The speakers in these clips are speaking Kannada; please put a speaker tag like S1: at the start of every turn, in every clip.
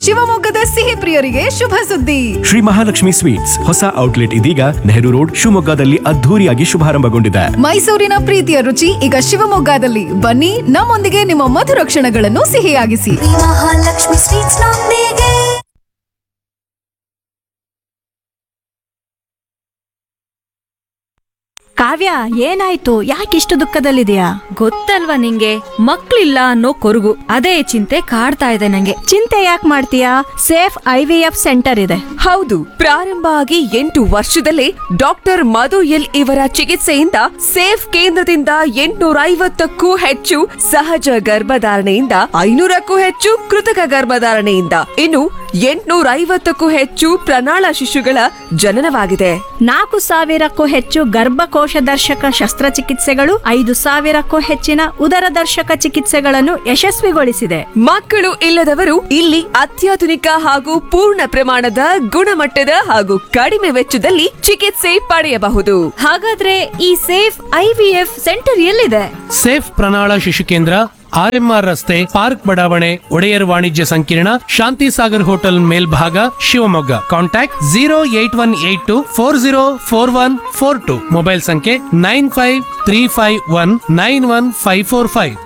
S1: ಶಿವಮೊಗ್ಗದ ಸಿಹಿ ಪ್ರಿಯರಿಗೆ ಶುಭ ಸುದ್ದಿ
S2: ಶ್ರೀ ಮಹಾಲಕ್ಷ್ಮಿ ಸ್ವೀಟ್ಸ್ ಹೊಸ ಔಟ್ಲೆಟ್ ಇದೀಗ ನೆಹರು ರೋಡ್ ಶಿವಮೊಗ್ಗದಲ್ಲಿ ಅದ್ಧೂರಿಯಾಗಿ ಶುಭಾರಂಭಗೊಂಡಿದೆ
S1: ಮೈಸೂರಿನ ಪ್ರೀತಿಯ ರುಚಿ ಈಗ ಶಿವಮೊಗ್ಗದಲ್ಲಿ ಬನ್ನಿ ನಮ್ಮೊಂದಿಗೆ ನಿಮ್ಮ ಮಧುರ ಕ್ಷಣಗಳನ್ನು ಸಿಹಿಯಾಗಿಸಿ
S3: ಮಹಾಲಕ್ಷ್ಮಿ ಸ್ವೀಟ್ಸ್ ನೊಂದಿಗೆ
S4: ಕಾವ್ಯ ಏನಾಯ್ತು ಯಾಕಿಷ್ಟು ದುಃಖದಲ್ಲಿದೆಯಾ
S5: ಗೊತ್ತಲ್ವಾ ನಿಂಗೆ ಮಕ್ಳಿಲ್ಲ ಅನ್ನೋ ಕೊರಗು ಅದೇ ಚಿಂತೆ ಕಾಡ್ತಾ ಇದೆ ನಂಗೆ
S4: ಚಿಂತೆ ಯಾಕೆ ಮಾಡ್ತೀಯಾ safe I V F centre ಇದೆ
S6: ಹೌದು ಪ್ರಾರಂಭ ಆಗಿ ಎಂಟು ವರ್ಷದಲ್ಲೇ ಡಾಕ್ಟರ್ ಮಧು ಎಲ್ ಇವರ ಚಿಕಿತ್ಸೆಯಿಂದ ಸೇಫ್ ಕೇಂದ್ರದಿಂದ ಎಂಟುನೂರ ಐವತ್ತಕ್ಕೂ ಹೆಚ್ಚು ಸಹಜ ಗರ್ಭಧಾರಣೆಯಿಂದ ಐನೂರಕ್ಕೂ ಹೆಚ್ಚು ಕೃತಕ ಗರ್ಭಧಾರಣೆಯಿಂದ ಇನ್ನು ಎಂಟುನೂರ ಐವತ್ತಕ್ಕೂ ಹೆಚ್ಚು ಪ್ರಣಾಳ ಶಿಶುಗಳ ಜನನವಾಗಿದೆ
S4: ನಾಲ್ಕು ಸಾವಿರಕ್ಕೂ ಹೆಚ್ಚು ಗರ್ಭಕೋಶ ದರ್ಶಕ ಶಸ್ತ್ರಚಿಕಿತ್ಸೆಗಳು ಐದು ಸಾವಿರಕ್ಕೂ ಹೆಚ್ಚಿನ ಉದರ ದರ್ಶಕ ಚಿಕಿತ್ಸೆಗಳನ್ನು ಯಶಸ್ವಿಗೊಳಿಸಿದೆ
S6: ಮಕ್ಕಳು ಇಲ್ಲದವರು ಇಲ್ಲಿ ಅತ್ಯಾಧುನಿಕ ಹಾಗೂ ಪೂರ್ಣ ಪ್ರಮಾಣದ ಗುಣಮಟ್ಟದ ಹಾಗೂ ಕಡಿಮೆ ವೆಚ್ಚದಲ್ಲಿ ಚಿಕಿತ್ಸೆ ಪಡೆಯಬಹುದು
S5: ಹಾಗಾದ್ರೆ ಈ safe I V F centre ಎಲ್ಲಿದೆ
S7: ಸೇಫ್ ಪ್ರಣಾಳ ಶಿಶು ಕೇಂದ್ರ ಆರ್ಎಂಆರ್ ರಸ್ತೆ ಪಾರ್ಕ್ ಬಡಾವಣೆ ಒಡೆಯರ್ ವಾಣಿಜ್ಯ ಸಂಕೀರ್ಣ ಶಾಂತಿ ಸಾಗರ್ ಹೋಟೆಲ್ ಮೇಲ್ಭಾಗ Shivamogga contact zero eight one eight two four zero four one four two mobile ಸಂಖ್ಯೆ nine five three five one nine one five four five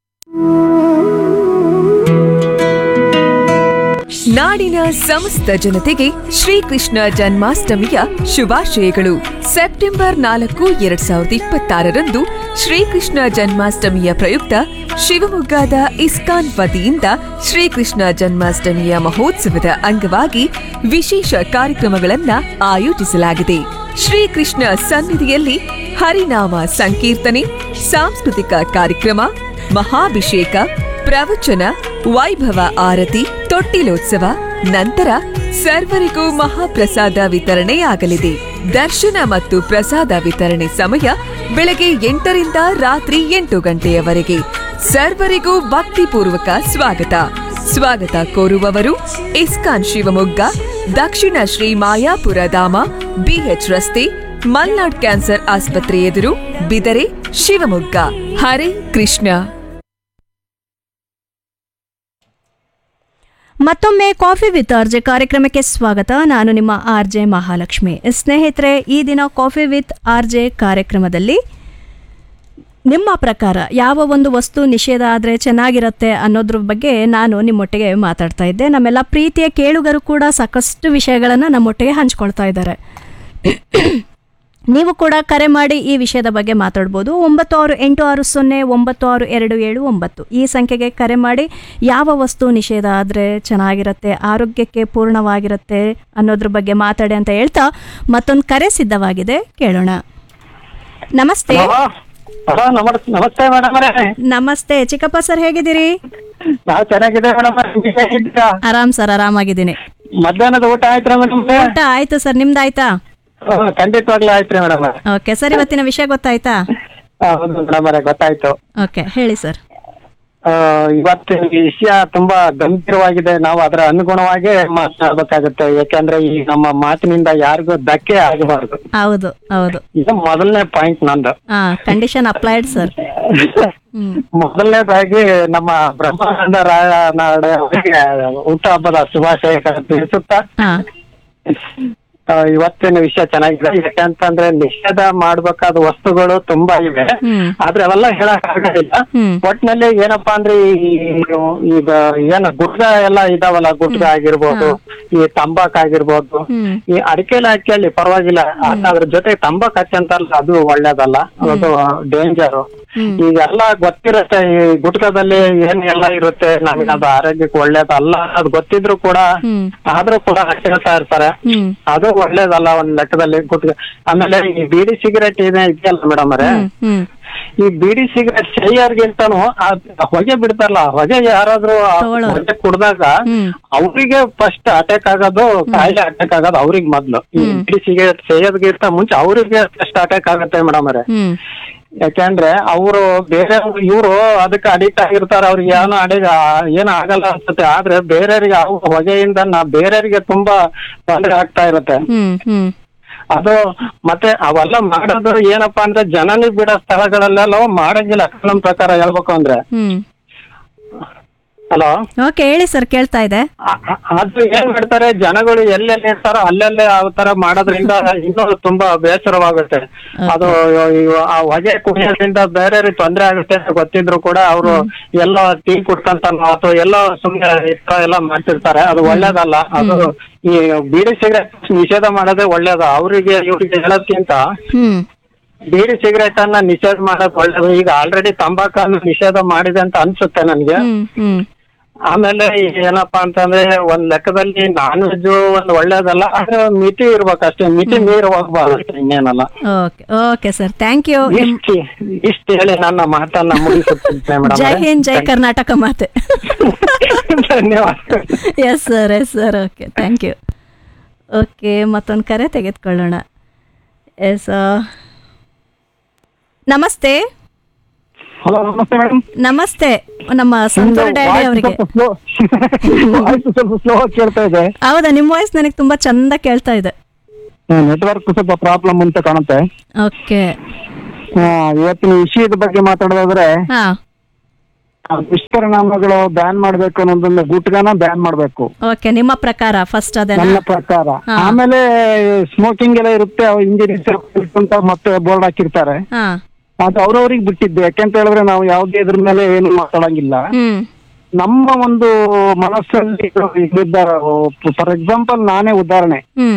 S6: ನಾಡಿನ ಸಮಸ್ತ ಜನತೆಗೆ ಶ್ರೀಕೃಷ್ಣ ಜನ್ಮಾಷ್ಟಮಿಯ ಶುಭಾಶಯಗಳು ಸೆಪ್ಟೆಂಬರ್ ನಾಲ್ಕು ಎರಡ್ ಸಾವಿರದ ಇಪ್ಪತ್ತಾರರಂದು ಶ್ರೀಕೃಷ್ಣ ಜನ್ಮಾಷ್ಟಮಿಯ ಪ್ರಯುಕ್ತ ಶಿವಮೊಗ್ಗದ ಇಸ್ಕಾನ್ ವತಿಯಿಂದ ಶ್ರೀಕೃಷ್ಣ ಜನ್ಮಾಷ್ಟಮಿಯ ಮಹೋತ್ಸವದ ಅಂಗವಾಗಿ ವಿಶೇಷ ಕಾರ್ಯಕ್ರಮಗಳನ್ನ ಆಯೋಜಿಸಲಾಗಿದೆ ಶ್ರೀಕೃಷ್ಣ ಸನ್ನಿಧಿಯಲ್ಲಿ ಹರಿನಾಮ ಸಂಕೀರ್ತನೆ ಸಾಂಸ್ಕೃತಿಕ ಕಾರ್ಯಕ್ರಮ ಮಹಾಭಿಷೇಕ ಪ್ರವಚನ ವೈಭವ ಆರತಿ ತೊಟ್ಟಿಲೋತ್ಸವ ನಂತರ ಸರ್ವರಿಗೂ ಮಹಾಪ್ರಸಾದ ವಿತರಣೆಯಾಗಲಿದೆ ದರ್ಶನ ಮತ್ತು ಪ್ರಸಾದ ವಿತರಣೆ ಸಮಯ ಬೆಳಗ್ಗೆ ಎಂಟರಿಂದ ರಾತ್ರಿ ಎಂಟು ಗಂಟೆಯವರೆಗೆ ಸರ್ವರಿಗೂ ಭಕ್ತಿಪೂರ್ವಕ ಸ್ವಾಗತ ಸ್ವಾಗತ ಕೋರುವವರು ಇಸ್ಕಾನ್ ಶಿವಮೊಗ್ಗ ದಕ್ಷಿಣ ಶ್ರೀ ಮಾಯಾಪುರ ಧಾಮ ಬಿಎಚ್ ರಸ್ತೆ ಮಲ್ನಾಡ್ ಕ್ಯಾನ್ಸರ್ ಆಸ್ಪತ್ರೆ ಎದುರು ಬಿದರೆ ಶಿವಮೊಗ್ಗ ಹರೇ ಕೃಷ್ಣ
S4: ಮತ್ತೊಮ್ಮೆ ಕಾಫಿ ವಿತ್ ಆರ್ಜೆ ಕಾರ್ಯಕ್ರಮಕ್ಕೆ ಸ್ವಾಗತ ನಾನು ನಿಮ್ಮ ಆರ್ ಜೆ ಮಹಾಲಕ್ಷ್ಮಿ ಸ್ನೇಹಿತರೆ ಈ ದಿನ ಕಾಫಿ ವಿತ್ ಆರ್ ಜೆ ಕಾರ್ಯಕ್ರಮದಲ್ಲಿ ನಿಮ್ಮ ಪ್ರಕಾರ ಯಾವ ಒಂದು ವಸ್ತು ನಿಷೇಧ ಆದರೆ ಚೆನ್ನಾಗಿರುತ್ತೆ ಅನ್ನೋದ್ರ ಬಗ್ಗೆ ನಾನು ನಿಮ್ಮೊಟ್ಟಿಗೆ ಮಾತಾಡ್ತಾ ಇದ್ದೆ ನಮ್ಮೆಲ್ಲ ಪ್ರೀತಿಯ ಕೇಳುಗರು ಕೂಡ ಸಾಕಷ್ಟು ವಿಷಯಗಳನ್ನು ನಮ್ಮೊಟ್ಟಿಗೆ ಹಂಚ್ಕೊಳ್ತಾ ಇದ್ದಾರೆ ನೀವು ಕೂಡ ಕರೆ ಮಾಡಿ ಈ ವಿಷಯದ ಬಗ್ಗೆ ಮಾತಾಡ್ಬೋದು ಒಂಬತ್ತು ಆರು ಎಂಟು ಆರು ಸೊನ್ನೆ ಒಂಬತ್ತು ಆರು ಎರಡು ಏಳು ಒಂಬತ್ತು ಈ ಸಂಖ್ಯೆಗೆ ಕರೆ ಮಾಡಿ ಯಾವ ವಸ್ತು ನಿಷೇಧ ಆದರೆ ಚೆನ್ನಾಗಿರುತ್ತೆ ಆರೋಗ್ಯಕ್ಕೆ ಪೂರ್ಣವಾಗಿರುತ್ತೆ ಅನ್ನೋದ್ರ ಬಗ್ಗೆ ಮಾತಾಡಿ ಅಂತ ಹೇಳ್ತಾ ಮತ್ತೊಂದು ಕರೆ ಸಿದ್ಧವಾಗಿದೆ ಕೇಳೋಣ ನಮಸ್ತೆ
S8: ಹಲೋ ನಮಸ್ ನಮಸ್ತೆ ಮೇಡಮ್
S4: ನಮಸ್ತೆ ಚಿಕ್ಕಪ್ಪ ಸರ್ ಹೇಗಿದ್ದೀರಿ
S8: ನಾವು ಚೆನ್ನಾಗಿದೆ ಮೇಡಮ್ ಹೇಗಿದ್ದೀರಾ
S4: ಆರಾಮ್ ಸರ್ ಆರಾಮಾಗಿದ್ದೀನಿ
S8: ಮಧ್ಯಾಹ್ನದ ಊಟ ಆಯ್ತಾ ಮೇಡಮ್
S4: ಊಟ ಆಯ್ತು ಸರ್ ನಿಮ್ದಾಯ್ತಾ
S8: ಖಂಡಿತವಾಗ್ಲೂ ಆಯ್ತ್ರಿ ಮೇಡಮ್
S4: ಓಕೆ ಸರ್ ಇವತ್ತಿನ ವಿಷಯ ಗೊತ್ತಾಯ್ತಾ
S8: ಹೌದು ಮೇಡಮ್ ಗೊತ್ತಾಯ್ತು
S4: ಓಕೆ ಹೇಳಿ ಸರ್
S8: ಆ, ಇವತ್ತಿನ ವಿಷಯ ತುಂಬಾ ಗಂಭೀರವಾಗಿದೆ ನಾವು ಅದರ ಅನುಗುಣವಾಗಿ ಮಾತನಾಡ್ಬೇಕಾಗುತ್ತೆ ಯಾಕಂದ್ರೆ ಈ ನಮ್ಮ ಮಾತಿನಿಂದ ಯಾರಿಗೂ ಧಕ್ಕೆ ಆಗಬಾರ್ದು
S4: ಹೌದು ಹೌದು
S8: ಇದು ಮೊದಲನೇ ಪಾಯಿಂಟ್ ನಂದು
S4: ಹಾ ಕಂಡೀಷನ್ ಅಪ್ಲೈಡ್ ಸರ್ ಹ್ಮ್
S8: ಮೊದಲನೇದಾಗಿ ನಮ್ಮ ಬ್ರಹ್ಮಾನಂದ ರಾಯನಾಡೆ ಅವರಿಗೆ ಹುಟ್ಟು ಹಬ್ಬದ ಶುಭಾಶಯ ತಿಳಿಸುತ್ತಾ
S4: ಹಾ
S8: ಆ, ಇವತ್ತಿನ ವಿಷಯ ಚೆನ್ನಾಗಿದೆ ಯಾಕಂತಂದ್ರೆ ನಿಷೇಧ ಮಾಡ್ಬೇಕಾದ ವಸ್ತುಗಳು ತುಂಬಾ ಇವೆ
S4: ಹ್ಮ್.
S8: ಆದ್ರೆ ಅವೆಲ್ಲ ಹೇಳಕ್ ಆಗೋದಿಲ್ಲ
S4: ಹ್ಮ್.
S8: ಒಟ್ನಲ್ಲಿ ಏನಪ್ಪಾ ಅಂದ್ರೆ ಈ ಈಗ ಏನ ಗುಡ್ಗ ಎಲ್ಲ ಇದಾವಲ್ಲ ಗುಡ್ಗ ಆಗಿರ್ಬೋದು ಈ ತಂಬಾಕ್ ಆಗಿರ್ಬೋದು
S4: ಹ್ಮ್.
S8: ಈ ಅಡಿಕೆಲ್ಲ ಹಾಕಿ ಪರವಾಗಿಲ್ಲ ಆದ್ರೆ ಅದ್ರ ಜೊತೆ ತಂಬಾಕ್ ಹಚ್ಚಂತಾರಲ್ಲ ಅದು ಒಳ್ಳೇದಲ್ಲ ಅದು ಡೇಂಜರ್ ಈಗೆಲ್ಲ ಗೊತ್ತಿರುತ್ತೆ ಈ ಗುಟ್ಕದಲ್ಲಿ ಏನ್ ಎಲ್ಲ ಇರುತ್ತೆ ನಮಗೆ ಅದು ಆರೋಗ್ಯಕ್ಕೆ ಒಳ್ಳೇದಲ್ಲ ಅದು ಗೊತ್ತಿದ್ರು ಕೂಡ
S4: ಹ್ಮ್.
S8: ಆದ್ರೂ ಕೂಡ ಹಚ್ಕೊಳ್ತಾ ಇರ್ತಾರೆ
S4: ಹ್ಮ್
S8: ಅದು ಒಳ್ಳೇದಲ್ಲ ಒಂದ್ ಲೆಕ್ಕದಲ್ಲಿ ಗುಟ್ಕ ಆಮೇಲೆ ಈ ಬೀಡಿ ಸಿಗರೇಟ್ ಇದೆ ಇದೆಯಲ್ಲ ಮೇಡಮ್ ಅವರೇ
S4: ಹ್ಮ್ ಹ್ಮ್
S8: ಈ ಬೀಡಿ ಸಿಗರೇಟ್ ಶೈಯರ್ಗಿಂತನೂ ಆ ಹೊಗೆ ಬಿಡ್ತಾರಲ್ಲ ಹೊಗೆ ಯಾರಾದ್ರೂ ಆ
S4: ತಗೊಳ್ಳೋರು.
S8: ಹೊಗೆ ಕುಡ್ದಾಗ
S4: ಹ್ಮ್.
S8: ಅವ್ರಿಗೆ ಫಸ್ಟ್ ಅಟ್ಯಾಕ್ ಆಗೋದು ಕಾಯಿಲೆ ಅಟ್ಯಾಕ್ ಆಗೋದು ಅವ್ರಿಗೆ ಮೊದ್ಲು ಈ ಬೀಡಿ ಸಿಗರೇಟ್ ಸೇಯೋದ್ಗಿಂತ ಮುಂಚೆ ಅವ್ರಿಗೆ ಫಸ್ಟ್ ಅಟ್ಯಾಕ್ ಆಗುತ್ತೆ ಮೇಡಮ್ ಅವರೇ
S4: ಹ್ಮ್
S8: ಯಾಕಂದ್ರೆ ಅವರು ಬೇರೆ ಇವರು ಅದಕ್ಕೆ ಅಡಿಕ್ಟ್ ಆಗಿರ್ತಾರ ಅವ್ರಿಗೆ ಏನೋ ಅಡಿ ಏನು ಆಗಲ್ಲ ಅನ್ಸುತ್ತೆ ಆದ್ರೆ ಬೇರೆಯವ್ರಿಗೆ ಅವು ಹೊಗೆಯಿಂದ ನಾ ಬೇರೆಯವ್ರಿಗೆ ತುಂಬಾ ತೊಂದರೆ ಆಗ್ತಾ ಇರುತ್ತೆ
S4: ಹ್ಮ್ ಹ್ಮ್
S8: ಅದು ಮತ್ತೆ ಅವೆಲ್ಲ ಮಾಡೋದು ಏನಪ್ಪಾ ಅಂದ್ರೆ ಜನನಿಗೆ ಬಿಡೋ ಸ್ಥಳಗಳಲ್ಲೆಲ್ಲ ಮಾಡಂಗಿಲ್ಲ ನಮ್ ಪ್ರಕಾರ ಹೇಳ್ಬೇಕು ಅಂದ್ರೆ
S4: ಹ್ಮ್
S8: ಹಲೋ
S4: ಓಕೆ ಹೇಳಿ ಸರ್ ಕೇಳ್ತಾ ಇದೆ
S8: ಅದು ಏನ್ ಮಾಡ್ತಾರೆ ಜನಗಳು ಎಲ್ಲೆಲ್ಲಿ ಇರ್ತಾರೋ ಅಲ್ಲೆಲ್ಲೇ ಆ ತರ ಮಾಡೋದ್ರಿಂದ ಇನ್ನೂ ತುಂಬಾ ಬೇಸರವಾಗುತ್ತೆ ಅದು ಇವ- ಆ ಹೊಗೆ ಕುಡಿಯೋದ್ರಿಂದ ಬೇರೆಯವ್ರಿಗೆ ತೊಂದರೆ ಆಗುತ್ತೆ ಅಂತ ಗೊತ್ತಿದ್ರು ಕೂಡ ಅವರು ಎಲ್ಲ ಟೀ ಕುಡ್ಕಂತಾನೋ ಅಥವಾ ಎಲ್ಲೋ ಸುಮ್ನೆ ಇರ್ತಾ ಎಲ್ಲ ಮಾಡ್ತಿರ್ತಾರೆ ಅದು ಒಳ್ಳೇದಲ್ಲ ಅದು ಈ ಬೀಡಿ ಸಿಗರೇಟ್ ನಿಷೇಧ ಮಾಡೋದೇ ಒಳ್ಳೇದು ಅವರಿಗೆ ಇವ್ರಿಗೆ ಹೇಳೋದ್ಕಿಂತ
S4: ಹ್ಮ್
S8: ಬೀಡಿ ಸಿಗರೇಟ್ ಅನ್ನ ನಿಷೇಧ ಮಾಡೋದು ಒಳ್ಳೇದು ಈಗ ಆಲ್ರೆಡಿ ತಂಬಾಕನ್ನು ನಿಷೇಧ ಮಾಡಿದೆ ಅಂತ ಅನ್ಸುತ್ತೆ ನನ್ಗೆ
S4: ಹ್ಮ್ ಹ್ಮ್
S8: ಆಮೇಲೆ ಈಗ ಏನಪ್ಪಾ ಅಂತಂದ್ರೆ ಒಂದ್ ಲೆಕ್ಕದಲ್ಲಿ ನಾನ್ ವೆಜ್ ಒಂದ್ ಒಳ್ಳೇದಲ್ಲ ಆದ್ರೆ ಮಿತಿ ಇರ್ಬೇಕಷ್ಟೇ ಮಿತಿ ಮೀರಿ ಹೋಗ್ಬಾರ್ದು ಅಷ್ಟೇ, ಇನ್ನೇನಲ್ಲ
S4: okay okay sir thank you
S8: ಇಷ್ಟ ಇಷ್ಟ ಹೇಳಿ ನನ್ನ ಮಾತನ್ನ ಮುಗಿಸುತ್ತೇನೆ ಮೇಡಮ್
S4: ಜೈ ಹಿಂದ್ ಜೈ ಕರ್ನಾಟಕ ಮಾತೆ
S8: ಧನ್ಯವಾದ
S4: yes sir yes sir okay thank you okay ಮತ್ತೊಂದು ಕರೆ ತೆಗೆದುಕೊಳ್ಳೋಣ ಎಸ್ ನಮಸ್ತೆ
S8: ಹಲೋ ನಮಸ್ತೆ ಮೇಡಮ್
S4: ನಮಸ್ತೆ ನಮ್ಮ ಸಂತೂರ್ ಡ್ಯಾಡಿ ಅವರಿಗೆ
S8: ಸ್ವಲ್ಪ ಸ್ಲೋ ಕೇಳ್ತಾ ಇದೆ
S4: ಹೌದಾ ನಿಮ್ಮ ವಾಯ್ಸ್ ನನಗೆ ತುಂಬಾ ಚಂದ ಕೇಳ್ತಾ ಇದೆ
S8: ನೆಟ್ವರ್ಕ್ ಸ್ವಲ್ಪ ಪ್ರಾಬ್ಲಮ್ ಅಂತ ಕಾಣುತ್ತೆ
S4: ಓಕೆ
S8: ಆ, ಇವತ್ತಿನ ವಿಷಯದ ಬಗ್ಗೆ ಮಾತಾಡೋದಾದ್ರೆ
S4: ಹಾ
S8: ಆ, ದುಷ್ಪರಿಣಾಮಗಳು ಬ್ಯಾನ್ ಮಾಡ್ಬೇಕು ಅನ್ನೋದನ್ನ ಗುಟ್ಗಾನ ಬ್ಯಾನ್ ಮಾಡ್ಬೇಕು
S4: ಓಕೆ ನಿಮ್ಮ ಪ್ರಕಾರ ಫಸ್ಟ್
S8: ನನ್ನ
S4: ಅದೇನಾ
S8: ಪ್ರಕಾರ
S4: ಹಾ.
S8: ಆಮೇಲೆ ಸ್ಮೋಕಿಂಗ್ ಎಲ್ಲ ಇರುತ್ತೆ ಇಂಜಿನ್ ಅಂತ ಮತ್ತೆ ಬೋರ್ಡ್ ಹಾಕಿರ್ತಾರೆ
S4: ಹಾ
S8: ಅದು ಅವ್ರವ್ರಿಗೆ ಬಿಟ್ಟಿದ್ದು ಯಾಕೆಂತ ಹೇಳಿದ್ರೆ ನಾವು ಯಾವುದೇ ಇದ್ರ ಮೇಲೆ ಏನು ಮಾತಾಡಂಗಿಲ್ಲ
S4: ಹ್ಮ್
S8: ನಮ್ಮ ಒಂದು ಮನಸ್ಸಲ್ಲಿ ನಿರ್ಧಾರ ಫಾರ್ ಎಕ್ಸಾಂಪಲ್ ನಾನೇ ಉದಾಹರಣೆ
S4: ಹ್ಮ್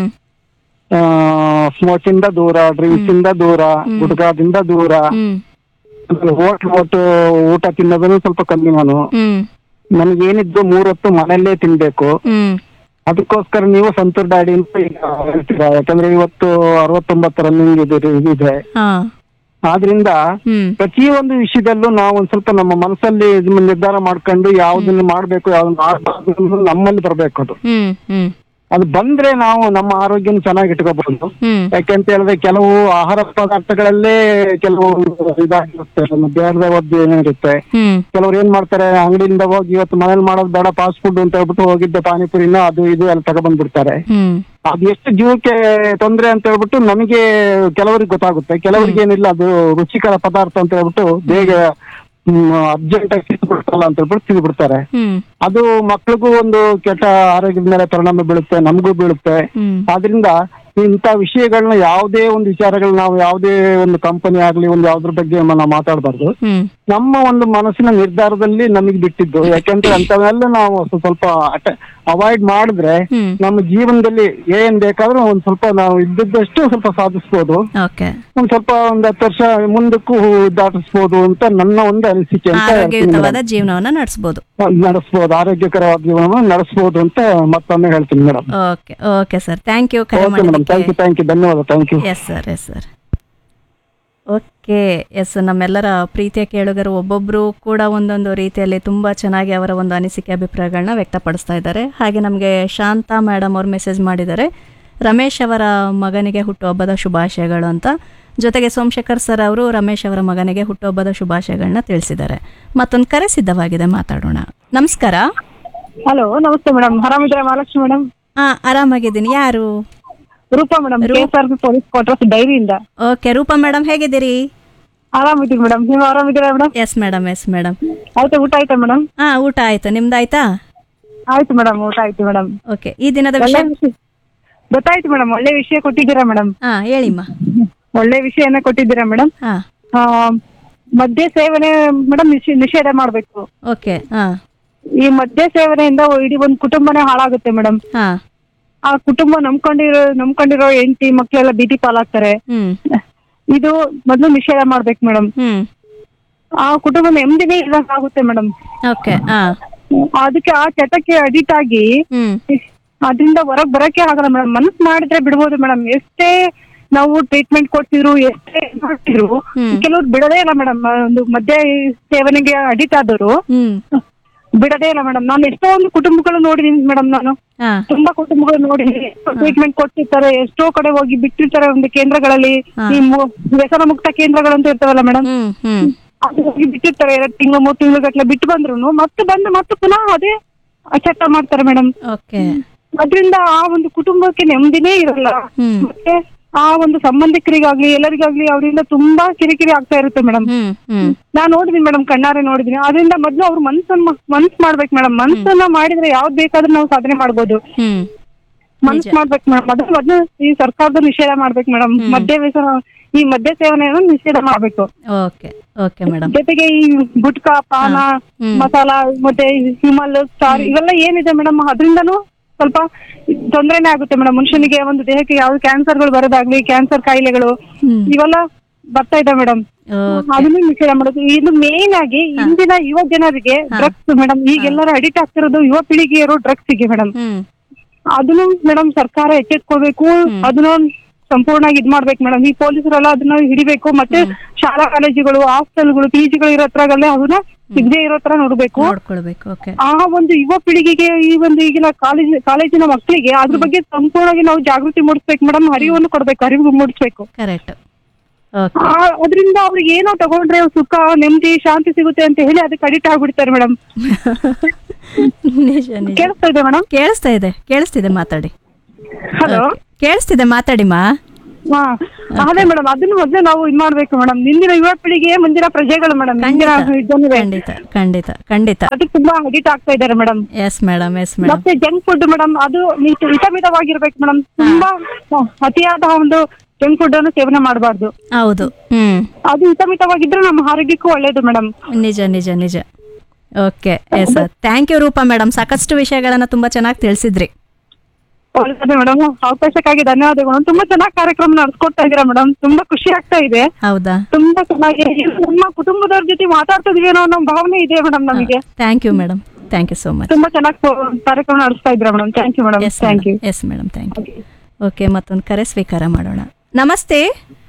S8: ಸ್ಮೋಕ್ ಇಂದ ದೂರ ಡ್ರಿಂಕ್ಸ್ ಇಂದ ದೂರ ಗುಟ್ಕಾದಿಂದ ದೂರ
S4: ಹ್ಮ್
S8: ಹೋಟ್ಲ್ ಹೋಟು ಊಟ ತಿನ್ನೋದನ್ನು ಸ್ವಲ್ಪ ಕಮ್ಮಿ ನಾನು
S4: ಹ್ಮ್
S8: ನನಗೇನಿದ್ದು ಮೂರೊತ್ತು ಮನೆಯಲ್ಲೇ ತಿನ್ಬೇಕು
S4: ಹ್ಮ್
S8: ಅದಕ್ಕೋಸ್ಕರ ನೀವು ಸಂತೂರ್ ಡ್ಯಾಡಿ ಅಂತ ಈಗ ಹೇಳ್ತೀರಾ ಯಾಕಂದ್ರೆ ಇವತ್ತು ಅರವತ್ತೊಂಬತ್ತು ರನ್ನಿಂಗ್ ಇದೆ ಇದೆ
S4: ಹಾ
S8: ಆದ್ರಿಂದ
S4: ಹ್ಮ್
S8: ಪ್ರತಿಯೊಂದು ವಿಷಯದಲ್ಲೂ ನಾವು ಒಂದ್ ಸ್ವಲ್ಪ ನಮ್ಮ ಮನಸ್ಸಲ್ಲಿ ಇದನ್ನ ನಿರ್ಧಾರ ಮಾಡ್ಕೊಂಡು ಯಾವ್ದನ್ನ ಮಾಡ್ಬೇಕು ಯಾವ್ದನ್ನ ಮಾಡ್ಬಾರ್ದು ಅನ್ನೋದು ನಮ್ಮಲ್ಲಿ ಬರ್ಬೇಕು ಅದು
S4: ಹ್ಮ್ ಹ್ಮ್
S8: ಅದು ಬಂದ್ರೆ ನಾವು ನಮ್ಮ ಆರೋಗ್ಯನ ಚೆನ್ನಾಗಿ ಇಟ್ಕೋಬಹುದು
S4: ಹ್ಮ್
S8: ಯಾಕೆಂತ ಹೇಳಿದ್ರೆ ಕೆಲವು ಆಹಾರ ಪದಾರ್ಥಗಳಲ್ಲೇ ಕೆಲವು ಇದಾಗಿರುತ್ತೆ ನಮ್ಮ ದೇಹದ ಒದ್ದು ಏನಿರುತ್ತೆ
S4: ಹ್ಮ್
S8: ಕೆಲವ್ರು ಏನ್ ಮಾಡ್ತಾರೆ ಅಂಗಡಿಯಿಂದ ಹೋಗಿ ಇವತ್ತು ಮನೇಲಿ ಮಾಡೋದು ಬೇಡ ಫಾಸ್ಟ್ ಫುಡ್ ಅಂತ ಹೇಳ್ಬಿಟ್ಟು ಹೋಗಿದ್ದೆ ಪಾನಿಪುರಿನ ಅದು ಇದು ಎಲ್ಲ ತಗೊಬಂದ್ಬಿಡ್ತಾರೆ
S4: ಹ್ಮ್
S8: ಅದು ಎಷ್ಟು ಜೀವಕ್ಕೆ ತೊಂದ್ರೆ ಅಂತ ಹೇಳ್ಬಿಟ್ಟು ನಮಗೆ ಕೆಲವರಿಗೆ ಗೊತ್ತಾಗುತ್ತೆ ಕೆಲವರಿಗೆ ಏನಿಲ್ಲ ಅದು ರುಚಿಕರ ಪದಾರ್ಥ ಅಂತ ಹೇಳ್ಬಿಟ್ಟು ಬೇಗ ಅರ್ಜೆಂಟ್ ಆಗಿ ತಿಂದ್ಬಿಡ್ತಲ್ಲ ಅಂತ ಹೇಳ್ಬಿಟ್ಟು ತಿಂದ್ಬಿಡ್ತಾರೆ
S4: ಹ್ಮ್
S8: ಅದು ಮಕ್ಳಿಗೂ ಒಂದು ಕೆಟ್ಟ ಆರೋಗ್ಯದ ಮೇಲೆ ಪರಿಣಾಮ ಬೀಳುತ್ತೆ ನಮಗೂ ಬೀಳುತ್ತೆ
S4: ಹ್ಮ್
S8: ಆದ್ರಿಂದ ಇಂಥ ವಿಷಯಗಳನ್ನ ಯಾವುದೇ ಒಂದು ವಿಚಾರಗಳನ್ನ ನಾವು ಯಾವುದೇ ಒಂದು ಕಂಪನಿ ಆಗ್ಲಿ ಒಂದು ಯಾವ್ದ್ರ ಬಗ್ಗೆ ನಾವು ಮಾತಾಡಬಾರ್ದು
S4: ಹ್ಮ್
S8: ನಮ್ಮ ಒಂದು ಮನಸ್ಸಿನ ನಿರ್ಧಾರದಲ್ಲಿ ನಮಗೆ ಬಿಟ್ಟಿದ್ದು ಯಾಕೆಂದ್ರೆ ಅಂತವೆಲ್ಲ ನಾವು ಸ್ವಲ್ಪ ಸ್ವಲ್ಪ ಅವಾಯ್ಡ್ ಮಾಡಿದ್ರೆ
S4: ಹ್ಮ್.
S8: ನಮ್ಮ ಜೀವನದಲ್ಲಿ ಏನ್ ಬೇಕಾದ್ರೂ ಒಂದ್ ಸ್ವಲ್ಪ ನಾವು ಇದ್ದದ್ದಷ್ಟು ಸ್ವಲ್ಪ ಸಾಧಿಸ್ಬೋದು
S4: ಓಕೆ
S8: ಒಂದ್ ಸ್ವಲ್ಪ ಒಂದ್ ಹತ್ತು ವರ್ಷ ಮುಂದಕ್ಕೂ ದಾಟಿಸ್ಬೋದು ಅಂತ ನನ್ನ ಒಂದು ಅನಿಸಿಕೆ ಅಂತ ಹೇಳ್ತೀನಿ
S4: ಆರೋಗ್ಯಯುತವಾದ
S8: madam.
S4: ಜೀವನವನ್ನ ನಡೆಸಬಹುದು
S8: ನಡೆಸ್ಬೋದು ಆರೋಗ್ಯಕರವಾದ ಜೀವನ ನಡೆಸ್ಬೋದು ಅಂತ ಮತ್ತೊಮ್ಮೆ ಹೇಳ್ತೀನಿ madam
S4: okay okay sir thank you ಕರೆ
S8: ಓಕೆ ಮೇಡಮ್ ಥ್ಯಾಂಕ್ ಯು
S4: ಮಾಡಿದ್ದಕ್ಕೆ
S8: ಥ್ಯಾಂಕ್ ಯು ಧನ್ಯವಾದ thank you
S4: yes sir yes sir okay yes ನಮ್ಮೆಲ್ಲರ ಪ್ರೀತಿಯ ಕೇಳುಗರು ಒಬ್ಬೊಬ್ಬರು ಕೂಡ ಒಂದೊಂದು ರೀತಿಯಲ್ಲಿ ತುಂಬ ಚೆನ್ನಾಗಿ ಅವರ ಒಂದು ಅನಿಸಿಕೆ ಅಭಿಪ್ರಾಯಗಳನ್ನ ವ್ಯಕ್ತಪಡಿಸ್ತಾ ಇದ್ದಾರೆ ಹಾಗೆ ನಮಗೆ ಶಾಂತಾ ಮೇಡಮ್ ಅವ್ರು ಮೆಸೇಜ್ ಮಾಡಿದ್ದಾರೆ ರಮೇಶ್ ಅವರ ಮಗನಿಗೆ ಹುಟ್ಟುಹಬ್ಬದ ಶುಭಾಶಯಗಳು ಅಂತ ಜೊತೆಗೆ ಸೋಮಶೇಖರ್ ಸರ್ ಅವರು ರಮೇಶ್ ಅವರ ಮಗನಿಗೆ ಹುಟ್ಟುಹಬ್ಬದ ಶುಭಾಶಯಗಳನ್ನ ತಿಳಿಸಿದ್ದಾರೆ ಮತ್ತೊಂದು ಕರೆ ಸಿದ್ಧವಾಗಿದೆ ಮಾತಾಡೋಣ ನಮಸ್ಕಾರ
S9: ಹಲೋ ನಮಸ್ತೆ ಮೇಡಮ್ ಆರಾಮಿದ್ದೀರಾ ಮಹಾಲಕ್ಷ್ಮಿ ಮೇಡಮ್
S4: ಹಾಂ ಆರಾಮಾಗಿದ್ದೀನಿ ಯಾರು
S9: ರೂಪಾ ಮೇಡಮ್
S4: ರೂ-
S9: K S R P police quarters ಡೈರಿಯಿಂದ
S4: ಓಕೆ ರೂಪಾ ಮೇಡಮ್ ಹೇಗಿದ್ದೀರಿ
S9: ಆರಾಮಿದ್ದೀರಿ ಮೇಡಮ್ ನೀವು ಆರಾಮಿದ್ದೀರಾ madam
S4: yes madam yes madam
S9: ಆಯ್ತಾ ಊಟ ಆಯ್ತಾ ಮೇಡಮ್
S4: ಹಾ ಊಟ ಆಯ್ತು ನಿಮ್ದಾಯ್ತಾ
S9: ಆಯ್ತು ಮೇಡಮ್ ಊಟ ಆಯ್ತು ಮೇಡಮ್
S4: ಓಕೆ ಈ ದಿನದ
S9: ಒಳ್ಳೆ
S4: ವಿಷಯ
S9: ವಿಷಯ ಗೊತ್ತಾಯ್ತು ಮೇಡಮ್ ಒಳ್ಳೆ ವಿಷಯ ಕೊಟ್ಟಿದ್ದೀರಾ ಮೇಡಮ್
S4: ಹಾ ಹೇಳಿಮ್ಮ
S9: ಒಳ್ಳೆ ವಿಷಯನ ಕೊಟ್ಟಿದ್ದೀರಾ ಮೇಡಮ್
S4: ಹಾ
S9: ಮದ್ಯ ಸೇವನೆ ಮೇಡಮ್ ನಿಷೇಧ ಮಾಡ್ಬೇಕು
S4: ಓಕೆ ಹಾ
S9: ಈ ಮದ್ಯ ಸೇವನೆಯಿಂದ ಇಡೀ ಒಂದ್ ಕುಟುಂಬನೇ ಹಾಳಾಗುತ್ತೆ ಮೇಡಮ್
S4: ಹಾ
S9: ಆ ಕುಟುಂಬ ನಂಬ್ಕೊಂಡಿರೋ ನಂಬ್ಕೊಂಡಿರೋ ಹೆಂಡತಿ ಮಕ್ಳೆಲ್ಲ ಬೀದಿ ಪಾಲಾಗ್ತಾರೆ
S4: ಹ್ಮ್
S9: ಇದು ಮೊದ್ಲು ನಿಷೇಧ ಮಾಡ್ಬೇಕು ಮೇಡಮ್
S4: ಹ್ಮ್
S9: ಆ ಕುಟುಂಬ ನೆಮ್ಮದಿನೇ ಇಲ್ಲದಂಗ್ ಆಗುತ್ತೆ ಮೇಡಮ್
S4: ಓಕೆ ಹಾ
S9: ಅದಕ್ಕೆ ಆ ಚಟಕ್ಕೆ ಅಡಿಟ್ ಆಗಿ
S4: ಹ್ಮ್
S9: ಅದರಿಂದ ಹೊರಗ್ ಬರಕ್ಕೆ ಆಗಲ್ಲ ಮೇಡಮ್ ಮನಸ್ ಮಾಡಿದ್ರೆ ಬಿಡ್ಬೋದು ಮೇಡಮ್ ಎಷ್ಟೇ ನಾವು ಟ್ರೀಟ್ಮೆಂಟ್ ಕೊಡ್ತಿದ್ರು ಎಷ್ಟೇ ಇದ್ ಮಾಡ್ತಿದ್ರು
S4: ಹ್ಮ್.
S9: ಕೆಲವ್ರು ಬಿಡದೇ ಇಲ್ಲ ಮೇಡಮ್ ಒಂದು ಮದ್ಯ ಸೇವನೆಗೆ ಅಡಿಟ್ ಆದವರು
S4: ಹ್ಮ್
S9: ಬಿಡದೇ ಇಲ್ಲ ಮೇಡಮ್ ನಾನು ಎಷ್ಟೋ ಒಂದು ಕುಟುಂಬಗಳು ನೋಡಿದೀನಿ ಮೇಡಮ್ ನಾನು
S4: ಹಾ
S9: ತುಂಬಾ ಕುಟುಂಬಗಳು ನೋಡಿ ಟ್ರೀಟ್ಮೆಂಟ್ ಕೊಡ್ತಿರ್ತಾರೆ ಎಷ್ಟೋ ಕಡೆ ಹೋಗಿ ಬಿಟ್ಟಿರ್ತಾರೆ ಒಂದು ಕೇಂದ್ರಗಳಲ್ಲಿ
S4: ಹಾ.
S9: ಈ ಮು- ವ್ಯಸನ ಮುಕ್ತ ಕೇಂದ್ರಗಳಂತ ಇರ್ತಾವಲ್ಲ ಮೇಡಮ್
S4: ಹ್ಮ್ ಹ್ಮ್
S9: ಅದು ಹೋಗಿ ಬಿಟ್ಟಿರ್ತಾರೆ ಎರಡು ತಿಂಗಳು ಮೂರು ತಿಂಗಳು ಗಟ್ಲೆ ಬಿಟ್ಟು ಬಂದ್ರು ಮತ್ತೆ ಬಂದು ಮತ್ತೆ ಪುನಃ ಅದೇ ಚಟ ಮಾಡ್ತಾರೆ ಮೇಡಮ್
S4: ಓಕೆ
S9: ಅದ್ರಿಂದ ಆ ಒಂದು ಕುಟುಂಬಕ್ಕೆ ನೆಮ್ಮದಿನೇ ಇರಲ್ಲ
S4: ಹ್ಮ್
S9: ಮತ್ತೆ ಆ ಒಂದು ಸಂಬಂಧಿಕರಿಗಾಗ್ಲಿ ಎಲ್ಲರಿಗಾಗ್ಲಿ ಅವರಿಂದ ತುಂಬಾ ಕಿರಿಕಿರಿ ಆಗ್ತಾ ಇರುತ್ತೆ ಮೇಡಮ್
S4: ಹ್ಮ್ ಹ್ಮ್
S9: ನಾನ್ ನೋಡಿದೀನಿ ಮೇಡಮ್ ಕಣ್ಣಾರೆ ನೋಡಿದೀನಿ ಅದರಿಂದ ಮೊದ್ಲು ಅವ್ರು ಮನ್ಸನ್ನ ಮನ್ಸ್ ಮಾಡ್ಬೇಕು ಮೇಡಮ್ ಮನ್ಸನ್ನ ಮಾಡಿದ್ರೆ ಯಾವ್ದ್ ಬೇಕಾದ್ರೂ ನಾವು ಸಾಧನೆ ಮಾಡ್ಬೋದು
S4: ಹ್ಮ್
S9: ಮನ್ಸ್ ಮಾಡ್ಬೇಕು ಮೇಡಮ್ ಮೊದಲು ಮೊದ್ಲು ಈ ಸರ್ಕಾರದ ನಿಷೇಧ ಮಾಡ್ಬೇಕು ಮೇಡಮ್ ಮದ್ಯ ವ್ಯಸನ ಈ ಮದ್ಯ ಸೇವನೆಯನ್ನು ನಿಷೇಧ ಮಾಡ್ಬೇಕು
S4: ಓಕೆ ಓಕೆ ಮೇಡಮ್
S9: ಜೊತೆಗೆ ಈ ಗುಟ್ಕಾ ಪಾನ ಮಸಾಲ ಮತ್ತೆ ಹಿಮಲ್ ಸ್ಟಾರ್ ಇವೆಲ್ಲ ಏನಿದೆ ಮೇಡಮ್ ಅದರಿಂದನೂ ಸ್ವಲ್ಪ ತೊಂದರೆನೇ ಆಗುತ್ತೆ ಮೇಡಮ್ ಮನುಷ್ಯನಿಗೆ ಒಂದು ದೇಹಕ್ಕೆ ಯಾವ ಕ್ಯಾನ್ಸರ್ಗಳು ಬರೋದಾಗ್ಲಿ ಕ್ಯಾನ್ಸರ್ ಕಾಯಿಲೆಗಳು ಇವೆಲ್ಲ ಬರ್ತಾ ಇದೆ ಮೇಡಮ್ ಅದನ್ನು ನಿಷೇಧ ಮಾಡೋದು ಇದು ಮೇನ್ ಆಗಿ ಇಂದಿನ ಯುವ ಜನರಿಗೆ ಡ್ರಗ್ಸ್ ಮೇಡಮ್ ಈಗೆಲ್ಲರೂ ಅಡಿಕ್ಟ್ ಆಗ್ತಿರೋದು ಯುವ ಪೀಳಿಗೆಯರು ಡ್ರಗ್ಸ್ಗೆ ಮೇಡಮ್
S4: ಹ್ಮ್
S9: ಅದನ್ನು ಮೇಡಮ್ ಸರ್ಕಾರ ಎಚ್ಚೆತ್ಕೋಬೇಕು ಅದನ್ನ ಸಂಪೂರ್ಣವಾಗಿ ಇದ್ ಮಾಡ್ಬೇಕು ಮೇಡಮ್ ಈ ಪೊಲೀಸರೆಲ್ಲ ಅದನ್ನ ಹಿಡಿಬೇಕು ಮತ್ತೆ ಶಾಲಾ ಕಾಲೇಜುಗಳು ಹಾಸ್ಟೆಲ್ಗಳು ಪಿ ಜಿಗಳು ಇರೋ ಹತ್ರಗಲ್ಲೇ ಅದನ್ನ ಸಿಗದೆ ಇರೋ ತರ ನೋಡ್ಬೇಕು
S4: ನೋಡ್ಕೊಳ್ಬೇಕು ಓಕೆ
S9: ಆ ಒಂದು ಯುವ ಪೀಳಿಗೆಗೆ ಈ ಒಂದು ಈಗಿನ ಕಾಲೇಜ್ ಕಾಲೇಜಿನ ಮಕ್ಕಳಿಗೆ ಅದ್ರ ಬಗ್ಗೆ ಸಂಪೂರ್ಣವಾಗಿ ನಾವು ಜಾಗೃತಿ ಮೂಡಿಸ್ಬೇಕು ಮೇಡಮ್ ಅರಿವನ್ನು ಕೊಡ್ಬೇಕು ಅರಿವು ಮೂಡಿಸ್ಬೇಕು
S4: ಕರೆಕ್ಟ್ ಓಕೆ
S9: ಆ, ಅದರಿಂದ ಅವ್ರಿಗೆ ಏನೋ ತಗೊಂಡ್ರೆ ಸುಖ ನೆಮ್ಮದಿ ಶಾಂತಿ ಸಿಗುತ್ತೆ ಅಂತ ಹೇಳಿ ಅದಕ್ಕೆ ಅಡಿಕ್ಟ್ ಆಗ್ಬಿಡ್ತಾರೆ ಮೇಡಮ್
S4: ನಿಜ ನಿಜ
S9: ಕೇಳಿಸ್ತಾ ಇದೆ ಮೇಡಮ್
S4: ಕೇಳಿಸ್ತಾ ಇದೆ ಕೇಳಿಸ್ತಿದೆ ಮಾತಾಡಿ
S9: ಹಲೋ
S4: ಕೇಳಿಸ್ತಿದೆ ಮಾತಾಡಿಮಾ
S9: ಹಾ ಅದೇ ಮೇಡಮ್ ಅದನ್ನ ಮೊದ್ಲು ನಾವು ಇದ್ ಮಾಡ್ಬೇಕು ಮೇಡಮ್ ಹಿಂದಿನ ಯುವ ಪೀಳಿಗೆ ಮುಂದಿನ ಪ್ರಜೆಗಳು ಮೇಡಮ್
S4: ಖಂಡಿತ
S9: ಜನರೇ
S4: ಖಂಡಿತ ಖಂಡಿತ ಖಂಡಿತ
S9: ಅದಕ್ಕೆ ತುಂಬಾ ಅಡಿಟ್ ಆಗ್ತಾ ಇದಾರೆ madam
S4: yes madam yes madam
S9: ಮತ್ತೆ ಜಂಕ್ ಫುಡ್ ಮೇಡಮ್ ಅದು ಮಿತ- ಹಿತಮಿತವಾಗಿರ್ಬೇಕು ಮೇಡಮ್ ತುಂಬಾ ಹ, ಅತಿಯಾದ ಒಂದು ಜಂಕ್ ಫುಡ್ ಅನ್ನು ಸೇವನೆ ಮಾಡಬಾರ್ದು
S4: ಹೌದು ಹ್ಮ್
S9: ಅದು ಹಿತಮಿತವಾಗಿದ್ರೆ ನಮ್ಮ ಆರೋಗ್ಯಕ್ಕೂ ಒಳ್ಳೇದು ಮೇಡಮ್
S4: ನಿಜ ನಿಜ ನಿಜ okay yes thank you Roopa madam ಸಾಕಷ್ಟು ವಿಷಯಗಳನ್ನ ತುಂಬಾ ಚೆನ್ನಾಗಿ ತಿಳಿಸಿದ್ರಿ
S9: ಒಳ್ಳೇದು ಮೇಡಮ್ ಅವಕಾಶಕ್ಕಾಗಿ ಧನ್ಯವಾದಗಳು ತುಂಬಾ ಚೆನ್ನಾಗಿ ಕಾರ್ಯಕ್ರಮ ನಡೆಸ್ಕೊಡ್ತಾ ಇದೀರಾ ಮೇಡಮ್ ತುಂಬಾ ಖುಷಿ ಆಗ್ತಾ ಇದೆ
S4: ಹೌದಾ
S9: ತುಂಬಾ ಚೆನ್ನಾಗಿ ನಮ್ಮ ಕುಟುಂಬದವ್ರ ಜೊತೆ ಮಾತಾಡ್ತಿದೀವಿ ಅನ್ನೋ ನಮ್ಮ ಭಾವನೆ ಇದೆ ಮೇಡಮ್ ನಮಗೆ
S4: thank you madam thank you so much
S9: ತುಂಬಾ ಚೆನ್ನಾಗಿ ಕಾರ್ಯಕ್ರಮ ನಡೆಸ್ತಾ ಇದ್ರ madam thank you madam
S4: yes
S9: thank you
S4: yes madam thank you okay ಮತ್ತೊಂದು ಕರೆ ಸ್ವೀಕಾರ ಮಾಡೋಣ ನಮಸ್ತೆ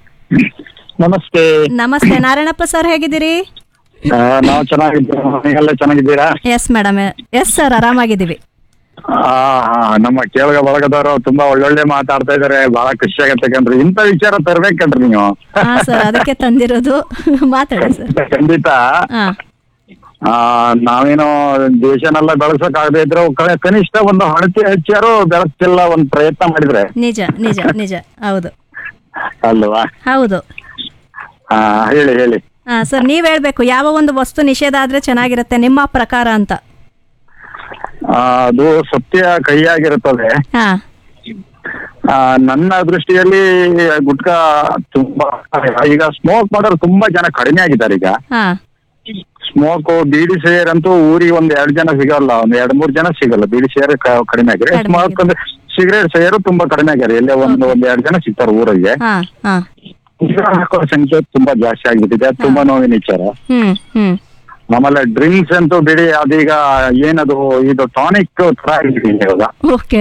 S8: ನಮಸ್ತೆ
S4: ನಮಸ್ತೆ ನಾರಾಯಣಪ್ಪ ಸರ್ ಹೇಗಿದ್ದೀರಿ
S8: ಆ, ನಾವು ಚೆನ್ನಾಗಿದ್ದೀವಿ ನೀವೆಲ್ಲ ಚೆನ್ನಾಗಿದ್ದೀರಾ
S4: ಎಸ್ ಮೇಡಮ್ ಎಸ್ ಸರ್ ಆರಾಮಾಗಿದ್ದೀವಿ
S8: ಆ, ಆ, ನಮ್ಮ ಕೇಳಗ ಬಳಗದವರು ತುಂಬಾ ಒಳ್ಳೊಳ್ಳೆ ಮಾತಾಡ್ತಾ ಇದಾರೆ ಬಹಳ ಖುಷಿ ಆಗತ್ತೆ ಕಣ್ರಿ ಇಂಥ ವಿಚಾರ ತರ್ಬೇಕನ್ರಿ ನೀವು
S4: ಹಾ ಸರ್ ಅದಕ್ಕೆ ತಂದಿರೋದು ಮಾತಾಡಿ ಸರ್
S8: ಖಂಡಿತ
S4: ಹಾ
S8: ಆ ನಾವೇನೋ ದೇಶನೆಲ್ಲ ಬೆಳೆಸಕ್ ಆಗದೆ ಇದ್ರೆ ಕ- ಕನಿಷ್ಠ ಒಂದು ಹಣತೆ ಹೆಚ್ಚಾರು ಬೆಳೆಸ್ತಿಲ್ಲ ಒಂದ್ ಪ್ರಯತ್ನ ಮಾಡಿದ್ರೆ
S4: ನಿಜ ನಿಜ ನಿಜ ಹೌದು
S8: ಅಲ್ವಾ
S4: ಹೌದು
S8: ಆ ಹೇಳಿ ಹೇಳಿ
S4: ಹಾ ಸರ್ ನೀವ್ ಹೇಳ್ಬೇಕು ಯಾವ ಒಂದು ವಸ್ತು ನಿಷೇಧ ಆದ್ರೆ ಚೆನ್ನಾಗಿರುತ್ತೆ ನಿಮ್ಮ ಪ್ರಕಾರ ಅಂತ
S8: ಆ, ಅದು ಸತ್ಯ ಕೈಯಾಗಿರುತ್ತದೆ
S4: ಹಾ
S8: ಆ, ನನ್ನ ದೃಷ್ಟಿಯಲ್ಲಿ ಗುಟ್ಕಾ ತುಂಬಾ ಈಗ ಸ್ಮೋಕ್ ಮಾಡೋರು ತುಂಬಾ ಜನ ಕಡಿಮೆ ಆಗಿದ್ದಾರೆ ಈಗ
S4: ಹಾ
S8: ಸ್ಮೋಕ್ ಬೀಡಿ ಸೇರ್ ಅಂತೂ ಊರಿಗೆ ಒಂದ್ ಎರಡ್ ಜನ ಸಿಗಲ್ಲ ಒಂದ್ ಎರಡ್ ಮೂರ್ ಜನ ಸಿಗಲ್ಲ ಬೀಡಿ ಸೇರ್ ಕ- ಕಡಿಮೆ ಆಗಿದೆ
S4: ಕಡಿಮೆ
S8: ಸ್ಮೋಕ್ ಅಂದ್ರೆ ಸಿಗರೇಟ್ ಸೇರು ತುಂಬಾ ಕಡಿಮೆ ಆಗ್ಯಾರ ಎಲ್ಲೇ ಒಂದ್ ಒಂದ್ ಎರಡ್ ಜನ ಸಿಗ್ತಾರೆ ಊರಿಗೆ
S4: ಹಾ ಹಾ
S8: ಸಿಗರೇಟ್ ಹಾಕೋ ಸಂಖ್ಯೆ ತುಂಬಾ ಜಾಸ್ತಿ ಆಗ್ಬಿಟ್ಟಿದೆ ಅದು ತುಂಬಾ ನೋವಿನ ವಿಚಾರ
S4: ಹ್ಮ್ ಹ್ಮ್
S8: ಆಮೇಲೆ ಡ್ರಿಂಕ್ಸ್ ಅಂತೂ ಬಿಡಿ ಅದೀಗ ಏನದು ಇದು ಟಾನಿಕ್ ತರ ಆಗ್ಬಿಟ್ಟಿದೆ ಇವಾಗ
S4: ಓಕೆ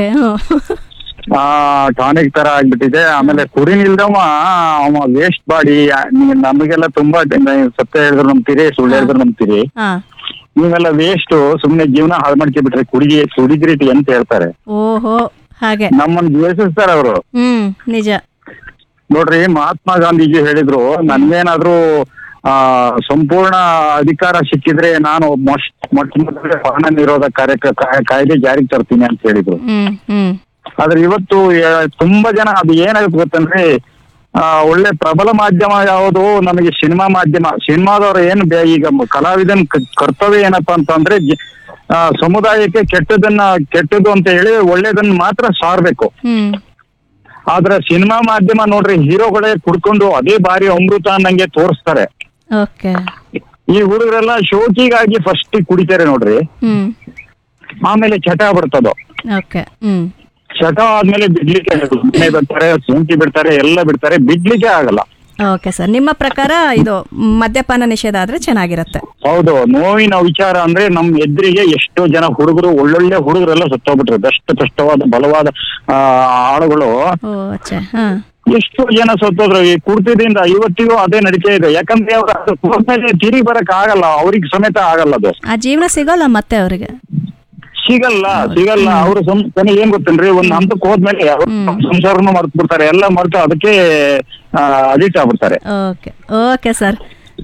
S8: ಆ ಟಾನಿಕ್ ತರ ಆಗ್ಬಿಟ್ಟಿದೆ ಆಮೇಲೆ ಕುಡಿ ನಿಲ್ದವ ಅವ ವೇಸ್ಟ್ ಬಾಡಿ ನಮಗೆಲ್ಲ ತುಂಬಾ ನೀವು ಸತ್ಯ ಹೇಳಿದ್ರು ನಂಬ್ತೀರಿ ಸುಳ್ಳು ಹೇಳಿದ್ರು ನಂಬ್ತೀರಿ
S4: ಹಾ
S8: ನೀವೆಲ್ಲ ವೇಸ್ಟ್ ಸುಮ್ನೆ ಜೀವನ ಹಾಳು ಮಾಡ್ಕೊಂಡ್ಬಿಟ್ರೆ ಕುಡಿ ಕುಡಿದ್ರಿಟಿ ಅಂತ ಹೇಳ್ತಾರೆ
S4: ಓಹೋ ಹಾಗೆ
S8: ನಮ್ಮನ್ನ ದ್ವೇಷಿಸ್ತಾರೆ ಅವರು
S4: ಹ್ಮ್ ನಿಜ
S8: ನೋಡ್ರಿ ಮಹಾತ್ಮ ಗಾಂಧೀಜಿ ಹೇಳಿದ್ರು ನನ್ಗೇನಾದ್ರೂ ಆ ಸಂಪೂರ್ಣ ಅಧಿಕಾರ ಸಿಕ್ಕಿದ್ರೆ ನಾನು ಮೊಟ್ಟ ಮೊಟ್ಟ ಮೊದಲೇ ಬಾಣ ನಿರೋಧ ಕಾರ್ಯ ಕಾಯ್ದೆ ಜಾರಿಗೆ ತರ್ತೀನಿ ಅಂತ ಹೇಳಿದ್ರು
S4: ಹ್ಮ್ ಹ್ಮ್
S8: ಆದ್ರೆ ಇವತ್ತು ಆ, ತುಂಬಾ ಜನ ಅದು ಏನಾಗುತ್ತೆ ಗೊತ್ತಂದ್ರೆ ಆ, ಒಳ್ಳೆ ಪ್ರಬಲ ಮಾಧ್ಯಮ ಯಾವುದು ನಮಗೆ ಸಿನಿಮಾ ಮಾಧ್ಯಮ ಸಿನಿಮಾದವ್ರು ಏನು ಬೇ- ಈಗ ಮ- ಕಲಾವಿದನ್ ಕ- ಕರ್ತವ್ಯ ಏನಪ್ಪಾ ಅಂತಂದ್ರೆ ಜ- ಆ, ಸಮುದಾಯಕ್ಕೆ ಕೆಟ್ಟದನ್ನ ಕೆಟ್ಟದ್ದು ಅಂತ ಹೇಳಿ ಒಳ್ಳೇದನ್ನ ಮಾತ್ರ ಸಾರ್ಬೇಕು
S4: ಹ್ಮ್
S8: ಆದ್ರೆ ಸಿನಿಮಾ ಮಾಧ್ಯಮ ನೋಡ್ರಿ ಹೀರೋಗಳೇ ಕುಡ್ಕೊಂಡು ಅದೇ ಬಾರಿ ಅಮೃತ ಅನ್ನಂಗೆ ತೋರಿಸ್ತಾರೆ
S4: ಓಕೆ
S8: ಈ ಹುಡುಗರೆಲ್ಲ ಶೋಕಿಗಾಗಿ ಫಸ್ಟ್ ಕುಡಿತಾರೆ ನೋಡ್ರಿ
S4: ಹ್ಮ್
S8: ಆಮೇಲೆ ಚಟ ಬಿಡ್ತದೋ
S4: ಓಕೆ ಹ್ಮ್
S8: ಚಟ ಆದ್ಮೇಲೆ ಬಿಡ್ಲಿಕ್ಕೆ ಆಗಲ್ಲ. ಮನೆ ಬಿಡ್ತಾರೆ ಸೋಂಕಿ ಬಿಡ್ತಾರೆ ಎಲ್ಲ ಬಿಡ್ತಾರೆ ಬಿಡ್ಲಿಕ್ಕೆ ಆಗಲ್ಲ
S4: ಓಕೆ ಸರ್ ನಿಮ್ಮ ಪ್ರಕಾರ ಇದು ಮದ್ಯಪಾನ ನಿಷೇಧ ಆದ್ರೆ ಚೆನ್ನಾಗಿರುತ್ತೆ
S8: ಹೌದು ನೋವಿನ ವಿಚಾರ ಅಂದ್ರೆ ನಮ್ ಎದುರಿಗೆ ಎಷ್ಟೋ ಜನ ಹುಡುಗರು ಒಳ್ಳೊಳ್ಳೆ ಹುಡುಗರೆಲ್ಲ ಸತ್ತೋಗ್ಬಿಟ್ರು ದಷ್ಟ ಕಷ್ಟವಾದ ಬಲವಾದ ಆ, ಆಳುಗಳು
S4: ಓ ಅಚ್ಚಾ ಹಾ
S8: ಎಷ್ಟೋ ಜನ ಸತ್ತೋದ್ರು ಈ ಕುಡ್ತದಿಂದ ಇವತ್ತಿಗೂ ಅದೇ ನಡೀತಾ ಇದೆ ಯಾಕಂದ್ರೆ ಅವ್ರು ಅದು ಕುಡ್ದ್ಮೇಲೆ ತಿರುಗಿ ಬರಕ್ ಆಗಲ್ಲ ಅವ್ರಿಗೆ ಸಮೇತ ಆಗಲ್ಲ ಅದು
S4: ಆ ಜೀವನ ಸಿಗೋಲ್ಲ ಮತ್ತೆ ಅವರಿಗೆ
S8: ಸಿಗಲ್ಲ ಸಿಗಲ್ಲ ಅವ್ರು ಕೊನೆ ಏನ್ ಗೊತ್ತೇನ್ರಿ ಒಂದ್ ಹಂತಕ್ಕೆ ಹೋದ್ಮೇಲೆ ಅವ್ರು ಸಂಸಾರನು ಮರ್ತು ಬಿಡ್ತಾರೆ ಎಲ್ಲ ಮರ್ತು ಅದಕ್ಕೆ ಅಡಿಕ್ಟ್ ಆಗ್ಬಿಡ್ತಾರೆ
S4: ಓಕೆ ಓಕೆ ಸರ್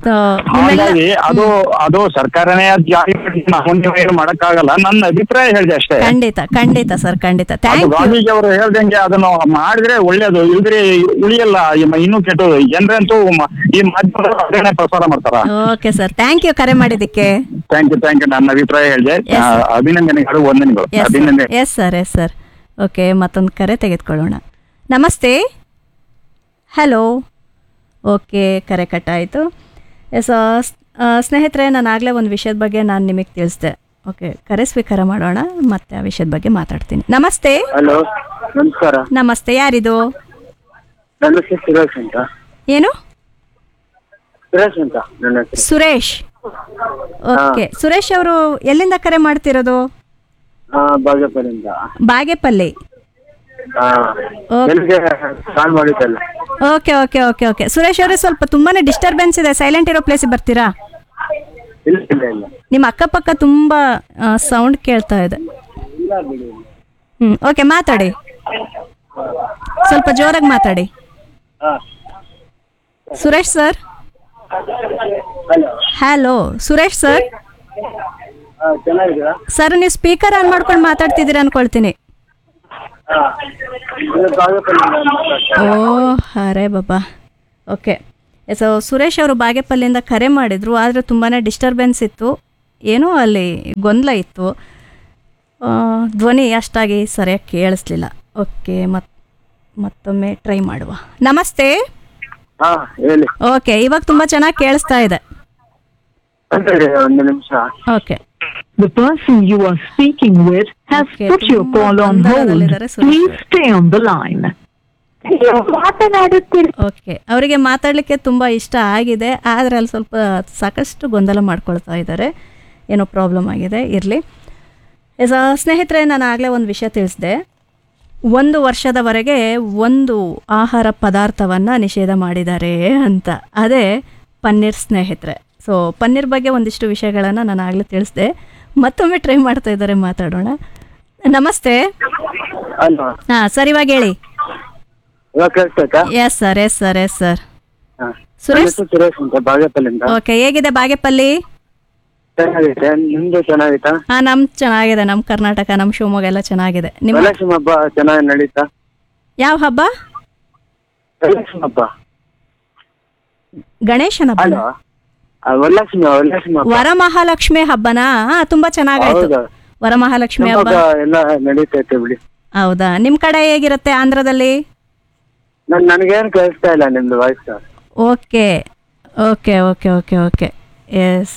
S4: So, ನಿಮ್ಮೆಲ್ಲ
S10: ಹಾಗಾಗಿ ಅದು ಅದು ಸರ್ಕಾರನೇ ಅದ್ ಜಾರಿ ಮಾಡಿ ನಾವು ನೀವು ಏನು ಮಾಡಕ್ಕಾಗಲ್ಲ ನನ್ನ ಅಭಿಪ್ರಾಯ ಹೇಳಿದೆ ಅಷ್ಟೇ
S4: ಖಂಡಿತ ಖಂಡಿತ ಸರ್ ಖಂಡಿತ
S10: ಅದು
S4: ಥ್ಯಾಂಕ್ ಯು
S10: ಗಾಂಧೀಜಿ ಅವರು ಹೇಳ್ದಂಗೆ ಅದನ್ನು ಮಾಡಿದ್ರೆ ಒಳ್ಳೇದು ಇಲ್ದ್ರೆ ಉಳಿಯಲ್ಲ ಇಮ್ಮ- ಇನ್ನೂ ಕೆಟ್ಟದು ಜನರಂತೂ ಮ- ಈ ಮಾಧ್ಯಮದವರು ಅದನ್ನೇ ಪ್ರಸಾರ ಮಾಡ್ತಾರ
S4: ಓಕೆ ಸರ್ ಥ್ಯಾಂಕ್ ಯು ಕರೆ ಮಾಡಿದ್ದಕ್ಕೆ
S10: ಥ್ಯಾಂಕ್ ಯು ಥ್ಯಾಂಕ್ ಯು ನನ್ನ ಅಭಿಪ್ರಾಯ ಹೇಳಿದೆ
S4: Yes, sir.
S10: ಅಭಿನಂದನೆಗಳು ವಂದನೆಗಳು
S4: ಎಸ್
S10: ಅಭಿನಂದನೆ
S4: yes sir yes sir okay ಮತ್ತೊಂದು ಕರೆ ತೆಗೆದುಕೊಳ್ಳೋಣ ನಮಸ್ತೆ ಹಲೋ ಓಕೆ ಕರೆ ಕಟ್ಟಾಯಿತು ಎಸ್ ಸ್ನೇಹಿತರೆ ನಾನು ಆಗಲೇ ಒಂದು ವಿಷಯದ ಬಗ್ಗೆ ನಾನು ನಿಮಗೆ ತಿಳಿಸ್ದೆ ಓಕೆ ಕರೆ ಸ್ವೀಕಾರ ಮಾಡೋಣ ಮತ್ತೆ ಆ ವಿಷಯದ ಬಗ್ಗೆ ಮಾತಾಡ್ತೀನಿ ನಮಸ್ತೆ
S11: ಹಲೋ ನಮಸ್ಕಾರ
S4: ನಮಸ್ತೆ ಯಾರಿದು
S11: ನನ್ನ ಹೆಸರು ಸುರೇಶ್ ಅಂತ
S4: ಏನು
S11: ಸುರೇಶ್ ಅಂತ ನನ್ನ ಹೆಸರು
S4: ಸುರೇಶ್ ಓಕೆ ಸುರೇಶ್ ಅವರು ಎಲ್ಲಿಂದ ಕರೆ ಮಾಡ್ತಿರೋದು
S11: ಹಾ ಬಾಗೇಪಲ್ಲಿಂದ
S4: ಬಾಗೇಪಲ್ಲಿ
S11: ಹಾ
S4: ಓಕೆ.
S11: ಎಲ್ಲಿಗೆ ಕಾಲ್ ಮಾಡಿದ್ದಲ್ಲ
S4: okay okay okay okay Suresh ಅವರೇ ಸ್ವಲ್ಪ ತುಂಬಾನೇ ಡಿಸ್ಟರ್ಬೆನ್ಸ್ ಇದೆ ಸೈಲೆಂಟ್ ಇರೋ ಪ್ಲೇಸಿಗೆ ಬರ್ತೀರಾ
S11: ಇಲ್ಲ ಇಲ್ಲ ಇಲ್ಲ
S4: ನಿಮ್ಮ ಅಕ್ಕಪಕ್ಕ ತುಂಬ ಸೌಂಡ್ ಕೇಳ್ತಾ ಇದೆ
S11: ಇಲ್ಲ ಬಿಡಿ
S4: ಹ್ಞೂ ಓಕೆ ಮಾತಾಡಿ ಸ್ವಲ್ಪ ಜೋರಾಗಿ ಮಾತಾಡಿ
S11: ಹಾ
S4: Suresh sir
S11: hello
S4: hello Suresh sir
S11: ಹಾ ಚೆನ್ನಾಗಿದ್ದೀರಾ
S4: ಸರ್ ನೀವು ಸ್ಪೀಕರ್ ಆನ್ ಮಾಡ್ಕೊಂಡು ಮಾತಾಡ್ತಿದ್ದೀರಾ ಅನ್ಕೊಳ್ತೀನಿ
S11: ಹಾ ಇದು ಬಾಗೇಪಲ್ಲಿಂದ ಮಾತಾಡ್ತಾ
S4: ಓ ಅರೆ ಬಾಬಾ ಓಕೆ ಸೊ ಸುರೇಶ್ ಅವರು ಬಾಗೇಪಲ್ಲಿಂದ ಕರೆ ಮಾಡಿದರು ಆದರೆ ತುಂಬಾ ಡಿಸ್ಟರ್ಬೆನ್ಸ್ ಇತ್ತು ಏನೋ ಅಲ್ಲಿ ಗೊಂದಲ ಇತ್ತು ಆ, ಧ್ವನಿ ಅಷ್ಟಾಗಿ ಸರಿಯಾಗಿ ಕೇಳಿಸ್ಲಿಲ್ಲ ಓಕೆ ಮತ್ ಮತ್ತೊಮ್ಮೆ ಟ್ರೈ ಮಾಡುವ ನಮಸ್ತೆ
S11: ಹಾ ಹೇಳಿ
S4: ಓಕೆ ಇವಾಗ ತುಂಬ ಚೆನ್ನಾಗಿ ಕೇಳಿಸ್ತಾ ಇದೆ
S11: ಮಾತಾಡಿ ಒಂದು ನಿಮಿಷ
S4: okay
S12: The person you are speaking with has
S4: Okay,
S12: put your
S4: ತುಂಬಾ
S12: call on hold.
S4: ಗೊಂದಲದಲ್ಲಿದ್ದಾರೆ ಸುರೇಶ್
S12: Please
S4: ಅವರು.
S12: stay on the line.
S4: Okay ಅವರಿಗೆ ಮಾತಾಡಲಿಕ್ಕೆ ತುಂಬ ಇಷ್ಟ ಆಗಿದೆ ಆದರೆ ಅಲ್ಲಿ ಸ್ವಲ್ಪ ಸಾಕಷ್ಟು ಗೊಂದಲ ಮಾಡ್ಕೊಳ್ತಾ ಇದ್ದಾರೆ ಏನೋ ಪ್ರಾಬ್ಲಮ್ ಆಗಿದೆ ಇರಲಿ ಸ್ನೇಹಿತರೆ ನಾನು ಆಗಲೇ ಒಂದು ವಿಷಯ ತಿಳಿಸಿದೆ ಒಂದು ವರ್ಷದವರೆಗೆ ಒಂದು ಆಹಾರ ಪದಾರ್ಥವನ್ನು ನಿಷೇಧ ಮಾಡಿದ್ದಾರೆ ಅಂತ ಅದೇ ಪನ್ನೀರ್ ಸ್ನೇಹಿತರೆ ಸೊ ಪನ್ನೀರ್ ಬಗ್ಗೆ ಒಂದಿಷ್ಟು ವಿಷಯಗಳನ್ನು ನಾನು ಆಗಲೇ ತಿಳಿಸಿದೆ ಮತ್ತೊಮ್ಮೆ ಟ್ರೈ ಮಾಡ್ತಾ ಇದ್ದಾರೆ ಮಾತಾಡೋಣ ನಮಸ್ತೆ
S11: ಹಲೋ
S4: ಹಾಂ ಸರ್ ಇವಾಗ ಹೇಳಿ
S11: ಇವಾಗ ಕೇಳಿಸ್ತೈತಾ
S4: yes sir yes sir yes sir
S11: ಹಾ
S4: ಸುರೇಶ್?
S11: ನನ್ನ ಹೆಸರು ಸುರೇಶ್ ಅಂತ ಬಾಗೇಪಲ್ಲಿಂದ
S4: ಓಕೆ ಹೇಗಿದೆ ಬಾಗೇಪಲ್ಲಿ
S11: ಚೆನ್ನಾಗಿದೆ ನಿಮ್ದು ಚೆನ್ನಾಗಿತ್ತಾ
S4: ಹಾಂ ನಮ್ಮ ಚೆನ್ನಾಗಿದೆ ನಮ್ಮ ಕರ್ನಾಟಕ ನಮ್ಮ ಶಿವಮೊಗ್ಗ ಎಲ್ಲ ಚೆನ್ನಾಗಿದೆ ನಿಮ್ಮ
S11: ವರಲಕ್ಷ್ಮಿ ಹಬ್ಬ ಚೆನ್ನಾಗಿ ನಡೀತಾ
S4: ಯಾವ ಹಬ್ಬ
S11: ವರಲಕ್ಷ್ಮಿ ಹಬ್ಬ
S4: ಗಣೇಶನ ಹಬ್ಬ
S11: ಹಲೋ ವರಲಕ್ಷ್ಮಿ ವರಲಕ್ಷ್ಮಿ ಹಬ್ಬ
S4: ವರಮಹಾಲಕ್ಷ್ಮಿ ಹಬ್ಬನಾ ಹಾ ತುಂಬಾ ಚೆನ್ನಾಗಾಯ್ತು
S11: ಹೌದಾ?
S4: ವರಮಹಾಲಕ್ಷ್ಮಿ ಹಬ್ಬ
S11: ಶಿವಮೊಗ್ಗ ಎಲ್ಲ ನಡೀತೈತೆ ಬಿಡಿ
S4: ಹೌದಾ ನಿಮ್ಮ ಕಡೆ ಹೇಗಿರುತ್ತೆ ಆಂಧ್ರದಲ್ಲಿ
S11: ನನ್ ನನಗೇನು ಕೇಳಿಸ್ತಾ ಇಲ್ಲ ನಿಮ್ದು voice
S4: okay okay okay okay okay yes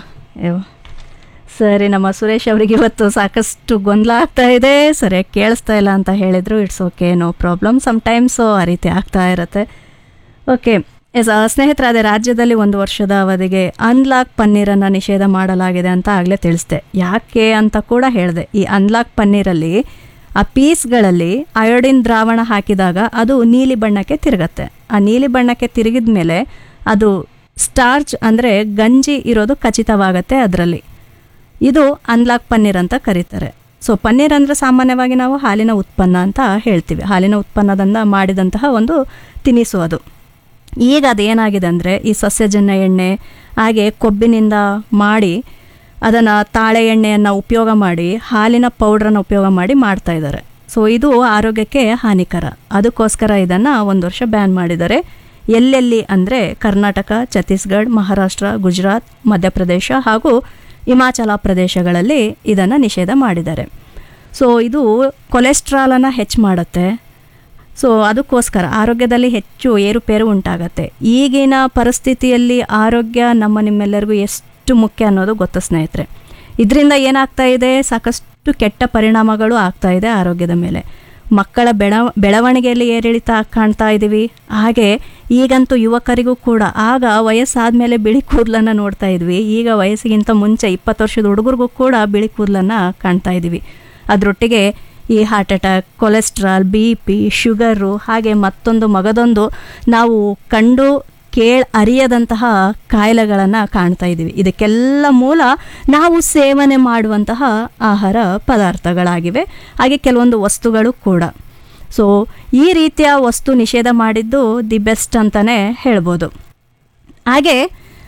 S4: ಸರಿ ನಮ್ಮ ಸುರೇಶ್ ಅವರಿಗೆ ಇವತ್ತು ಸಾಕಷ್ಟು ಗೊಂದಲ ಆಗ್ತಾ ಇದೆ ಸರಿಯಾಗಿ ಕೇಳಿಸ್ತಾ ಇಲ್ಲ ಅಂತ ಹೇಳಿದರು it's okay no problem sometimes ಆ ರೀತಿ ಆಗ್ತಾ ಇರುತ್ತೆ ಓಕೆ ಎಸ್ ಸ್ನೇಹಿತರೆ ಅದೇ ರಾಜ್ಯದಲ್ಲಿ ಒಂದು ವರ್ಷದ ಅವಧಿಗೆ ಅನ್ಲಾಕ್ ಪನ್ನೀರನ್ನು ನಿಷೇಧ ಮಾಡಲಾಗಿದೆ ಅಂತ ಆಗಲೇ ತಿಳಿಸ್ದೆ ಯಾಕೆ ಅಂತ ಕೂಡ ಹೇಳಿದೆ ಈ ಅನ್ಲಾಕ್ ಪನ್ನೀರಲ್ಲಿ ಆ ಪೀಸ್ಗಳಲ್ಲಿ ಅಯೋಡಿನ್ ದ್ರಾವಣ ಹಾಕಿದಾಗ ಅದು ನೀಲಿ ಬಣ್ಣಕ್ಕೆ ತಿರುಗತ್ತೆ ಆ ನೀಲಿ ಬಣ್ಣಕ್ಕೆ ತಿರುಗಿದ ಮೇಲೆ ಅದು ಸ್ಟಾರ್ಚ್ ಅಂದರೆ ಗಂಜಿ ಇರೋದು ಖಚಿತವಾಗತ್ತೆ ಅದರಲ್ಲಿ ಇದು ಅನ್ಲಾಕ್ ಪನ್ನೀರ್ ಅಂತ ಕರೀತಾರೆ ಸೊ ಪನ್ನೀರ್ ಅಂದರೆ ಸಾಮಾನ್ಯವಾಗಿ ನಾವು ಹಾಲಿನ ಉತ್ಪನ್ನ ಅಂತ ಹೇಳ್ತೀವಿ ಹಾಲಿನ ಉತ್ಪನ್ನದಿಂದ ಮಾಡಿದಂತಹ ಒಂದು ತಿನಿಸು ಅದು ಈಗ ಅದೇನಾಗಿದೆ ಅಂದರೆ ಈ ಸಸ್ಯಜನ್ಯ ಎಣ್ಣೆ ಹಾಗೆ ಕೊಬ್ಬಿನಿಂದ ಮಾಡಿ ಅದನ್ನು ತಾಳೆ ಎಣ್ಣೆಯನ್ನು ಉಪಯೋಗ ಮಾಡಿ ಹಾಲಿನ ಪೌಡ್ರನ್ನು ಉಪಯೋಗ ಮಾಡಿ ಮಾಡ್ತಾ ಇದ್ದಾರೆ ಸೊ ಇದು ಆರೋಗ್ಯಕ್ಕೆ ಹಾನಿಕರ ಅದಕ್ಕೋಸ್ಕರ ಇದನ್ನು ಒಂದು ವರ್ಷ ಬ್ಯಾನ್ ಮಾಡಿದ್ದಾರೆ ಎಲ್ಲೆಲ್ಲಿ ಅಂದರೆ ಕರ್ನಾಟಕ ಛತ್ತೀಸ್ಗಢ ಮಹಾರಾಷ್ಟ್ರ ಗುಜರಾತ್ ಮಧ್ಯಪ್ರದೇಶ ಹಾಗೂ ಹಿಮಾಚಲ ಪ್ರದೇಶಗಳಲ್ಲಿ ಇದನ್ನು ನಿಷೇಧ ಮಾಡಿದ್ದಾರೆ ಸೊ ಇದು ಕೊಲೆಸ್ಟ್ರಾಲನ್ನು ಹೆಚ್ಚು ಮಾಡುತ್ತೆ ಸೊ ಅದಕ್ಕೋಸ್ಕರ ಆರೋಗ್ಯದಲ್ಲಿ ಹೆಚ್ಚು ಏರುಪೇರು ಉಂಟಾಗತ್ತೆ ಈಗಿನ ಪರಿಸ್ಥಿತಿಯಲ್ಲಿ ಆರೋಗ್ಯ ನಮ್ಮ ನಿಮ್ಮೆಲ್ಲರಿಗೂ ಎಷ್ಟು ಮುಖ್ಯ ಅನ್ನೋದು ಗೊತ್ತು ಸ್ನೇಹಿತರೆ ಇದರಿಂದ ಏನಾಗ್ತಾ ಇದೆ ಸಾಕಷ್ಟು ಕೆಟ್ಟ ಪರಿಣಾಮಗಳು ಆಗ್ತಾ ಇದೆ ಆರೋಗ್ಯದ ಮೇಲೆ ಮಕ್ಕಳ ಬೆಳ ಬೆಳವಣಿಗೆಯಲ್ಲಿ ಏರಿಳಿತ ಕಾಣ್ತಾ ಇದ್ದೀವಿ ಹಾಗೆ ಈಗಂತೂ ಯುವಕರಿಗೂ ಕೂಡ ಆಗ ವಯಸ್ಸಾದ ಮೇಲೆ ಬಿಳಿ ಕೂದಲನ್ನು ನೋಡ್ತಾ ಇದ್ವಿ ಈಗ ವಯಸ್ಸಿಗಿಂತ ಮುಂಚೆ ಇಪ್ಪತ್ತು ವರ್ಷದ ಹುಡುಗರಿಗೂ ಕೂಡ ಬಿಳಿ ಕೂದಲನ್ನು ಕಾಣ್ತಾ ಇದ್ದೀವಿ ಅದರೊಟ್ಟಿಗೆ ಈ heart attack cholesterol B P sugar ಹಾಗೆ ಮತ್ತೊಂದು ಮಗದೊಂದು ನಾವು ಕಂಡು ಕೇಳ್ ಅರಿಯದಂತಹ ಕಾಯಿಲೆಗಳನ್ನು ಕಾಣ್ತಾ ಇದ್ದೀವಿ ಇದಕ್ಕೆಲ್ಲ ಮೂಲ ನಾವು ಸೇವನೆ ಮಾಡುವಂತಹ ಆಹಾರ ಪದಾರ್ಥಗಳಾಗಿವೆ ಹಾಗೆ ಕೆಲವೊಂದು ವಸ್ತುಗಳು ಕೂಡ ಸೊ ಈ ರೀತಿಯ ವಸ್ತು ನಿಷೇಧ ಮಾಡಿದ್ದು ದಿ ಬೆಸ್ಟ್ ಅಂತಲೇ ಹೇಳ್ಬೋದು ಹಾಗೆ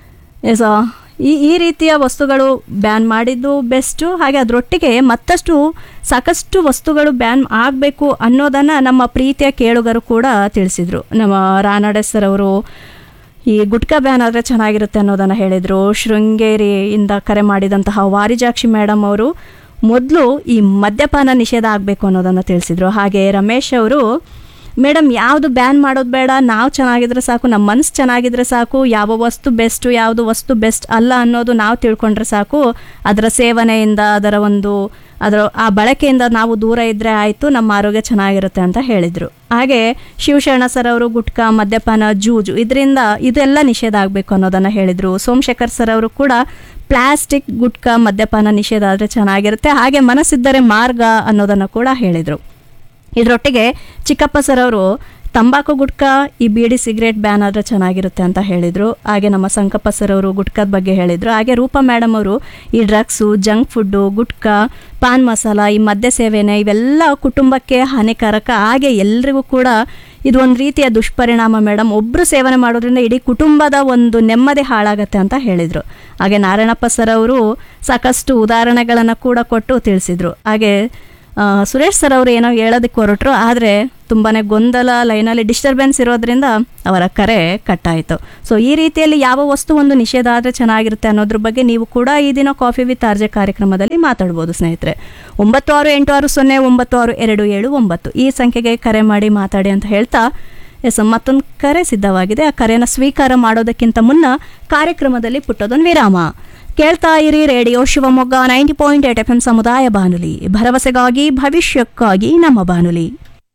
S4: ಎಸ್ ಈ ಈ ರೀತಿಯ ವಸ್ತುಗಳು ಬ್ಯಾನ್ ಮಾಡಿದ್ದು ಬೆಸ್ಟು ಹಾಗೆ ಅದರೊಟ್ಟಿಗೆ ಮತ್ತಷ್ಟು ಸಾಕಷ್ಟು ವಸ್ತುಗಳು ಬ್ಯಾನ್ ಆಗಬೇಕು ಅನ್ನೋದನ್ನು ನಮ್ಮ ಪ್ರೀತಿಯ ಕೇಳುಗರು ಕೂಡ ತಿಳಿಸಿದರು ನಮ್ಮ ರಾನಡೆ ಸರ್ ಅವರು ಈ ಗುಟ್ಕಾ ಬ್ಯಾನ್ ಆದರೆ ಚೆನ್ನಾಗಿರುತ್ತೆ ಅನ್ನೋದನ್ನು ಹೇಳಿದರು ಶೃಂಗೇರಿಯಿಂದ ಕರೆ ಮಾಡಿದಂತಹ ವಾರಿಜಾಕ್ಷಿ ಮೇಡಮ್ ಅವರು ಮೊದಲು ಈ ಮದ್ಯಪಾನ ನಿಷೇಧ ಆಗಬೇಕು ಅನ್ನೋದನ್ನು ತಿಳಿಸಿದರು ಹಾಗೆ ರಮೇಶ್ ಅವರು ಮೇಡಮ್ ಯಾವುದು ಬ್ಯಾನ್ ಮಾಡೋದು ಬೇಡ ನಾವು ಚೆನ್ನಾಗಿದ್ರೆ ಸಾಕು ನಮ್ಮ ಮನಸ್ಸು ಚೆನ್ನಾಗಿದ್ರೆ ಸಾಕು ಯಾವ ವಸ್ತು ಬೆಸ್ಟು ಯಾವುದು ವಸ್ತು ಬೆಸ್ಟ್ ಅಲ್ಲ ಅನ್ನೋದು ನಾವು ತಿಳ್ಕೊಂಡ್ರೆ ಸಾಕು ಅದರ ಸೇವನೆಯಿಂದ ಅದರ ಒಂದು ಅದರ ಆ ಬಳಕೆಯಿಂದ ನಾವು ದೂರ ಇದ್ದರೆ ಆಯಿತು ನಮ್ಮ ಆರೋಗ್ಯ ಚೆನ್ನಾಗಿರುತ್ತೆ ಅಂತ ಹೇಳಿದರು ಹಾಗೆ ಶಿವಶರಣ ಸರ್ ಅವರು ಗುಟ್ಕಾ ಮದ್ಯಪಾನ ಜೂಜು ಇದರಿಂದ ಇದೆಲ್ಲ ನಿಷೇಧ ಆಗಬೇಕು ಅನ್ನೋದನ್ನು ಹೇಳಿದರು ಸೋಮಶೇಖರ್ ಸರ್ ಅವರು ಕೂಡ ಪ್ಲಾಸ್ಟಿಕ್ ಗುಟ್ಕಾ ಮದ್ಯಪಾನ ನಿಷೇಧ ಆದರೆ ಚೆನ್ನಾಗಿರುತ್ತೆ ಹಾಗೆ ಮನಸ್ಸಿದ್ದರೆ ಮಾರ್ಗ ಅನ್ನೋದನ್ನು ಕೂಡ ಹೇಳಿದರು ಇದರೊಟ್ಟಿಗೆ ಚಿಕ್ಕಪ್ಪ ಸರ್ ಅವರು ತಂಬಾಕು ಗುಟ್ಕಾ ಈ ಬೀಡಿ ಸಿಗರೇಟ್ ಬ್ಯಾನ್ ಆದರೆ ಚೆನ್ನಾಗಿರುತ್ತೆ ಅಂತ ಹೇಳಿದರು ಹಾಗೆ ನಮ್ಮ ಸಂಕಪ್ಪ ಸರ್ ಅವರು ಗುಟ್ಕಾದ ಬಗ್ಗೆ ಹೇಳಿದರು ಹಾಗೆ ರೂಪಾ ಮೇಡಮ್ ಅವರು ಈ drugs junk food gutka pan masala ಈ ಮದ್ಯ ಸೇವನೆ ಇವೆಲ್ಲ ಕುಟುಂಬಕ್ಕೆ ಹಾನಿಕಾರಕ ಹಾಗೆ ಎಲ್ರಿಗೂ ಕೂಡ ಇದು ಒಂದು ರೀತಿಯ ದುಷ್ಪರಿಣಾಮ ಮೇಡಮ್ ಒಬ್ಬರು ಸೇವನೆ ಮಾಡೋದ್ರಿಂದ ಇಡೀ ಕುಟುಂಬದ ಒಂದು ನೆಮ್ಮದಿ ಹಾಳಾಗತ್ತೆ ಅಂತ ಹೇಳಿದರು ಹಾಗೆ ನಾರಾಯಣಪ್ಪ ಸರ್ ಅವರು ಸಾಕಷ್ಟು ಉದಾಹರಣೆಗಳನ್ನು ಕೂಡ ಕೊಟ್ಟು ತಿಳಿಸಿದರು ಹಾಗೆ ಆ, ಸುರೇಶ್ ಸರ್ ಅವರು ಏನೋ ಹೇಳೋದಕ್ಕೆ ಹೊರಟರು ಆದರೆ ತುಂಬಾ ಗೊಂದಲ ಲೈನಲ್ಲಿ ಡಿಸ್ಟರ್ಬೆನ್ಸ್ ಇರೋದ್ರಿಂದ ಅವರ ಕರೆ ಕಟ್ಟಾಯಿತು ಸೊ ಈ ರೀತಿಯಲ್ಲಿ ಯಾವ ವಸ್ತು ಒಂದು ನಿಷೇಧ ಆದರೆ ಚೆನ್ನಾಗಿರುತ್ತೆ ಅನ್ನೋದ್ರ ಬಗ್ಗೆ ನೀವು ಕೂಡ ಈ ದಿನ ಕಾಫಿ ವಿತ್ ಆರ್ಜೆ ಕಾರ್ಯಕ್ರಮದಲ್ಲಿ ಮಾತಾಡ್ಬೋದು ಸ್ನೇಹಿತರೆ ಒಂಬತ್ತು ಆರು ಎಂಟು ಆರು ಸೊನ್ನೆ ಒಂಬತ್ತು ಆರು ಎರಡು ಏಳು ಒಂಬತ್ತು ಈ ಸಂಖ್ಯೆಗೆ ಕರೆ ಮಾಡಿ ಮಾತಾಡಿ ಅಂತ ಹೇಳ್ತಾ ಎಸ್ ಮತ್ತೊಂದು ಕರೆ ಸಿದ್ಧವಾಗಿದೆ ಆ ಕರೆನ ಸ್ವೀಕಾರ ಮಾಡೋದಕ್ಕಿಂತ ಮುನ್ನ ಕಾರ್ಯಕ್ರಮದಲ್ಲಿ ಪುಟ್ಟದೊಂದು ವಿರಾಮ ಕೇಳ್ತಾ ಇರಿ radio Shivamogga ninety point eight F M ಸಮುದಾಯ ಬಾನುಲಿ ಭರವಸೆಗಾಗಿ ಭವಿಷ್ಯಕ್ಕಾಗಿ ನಮ್ಮ ಬಾನುಲಿ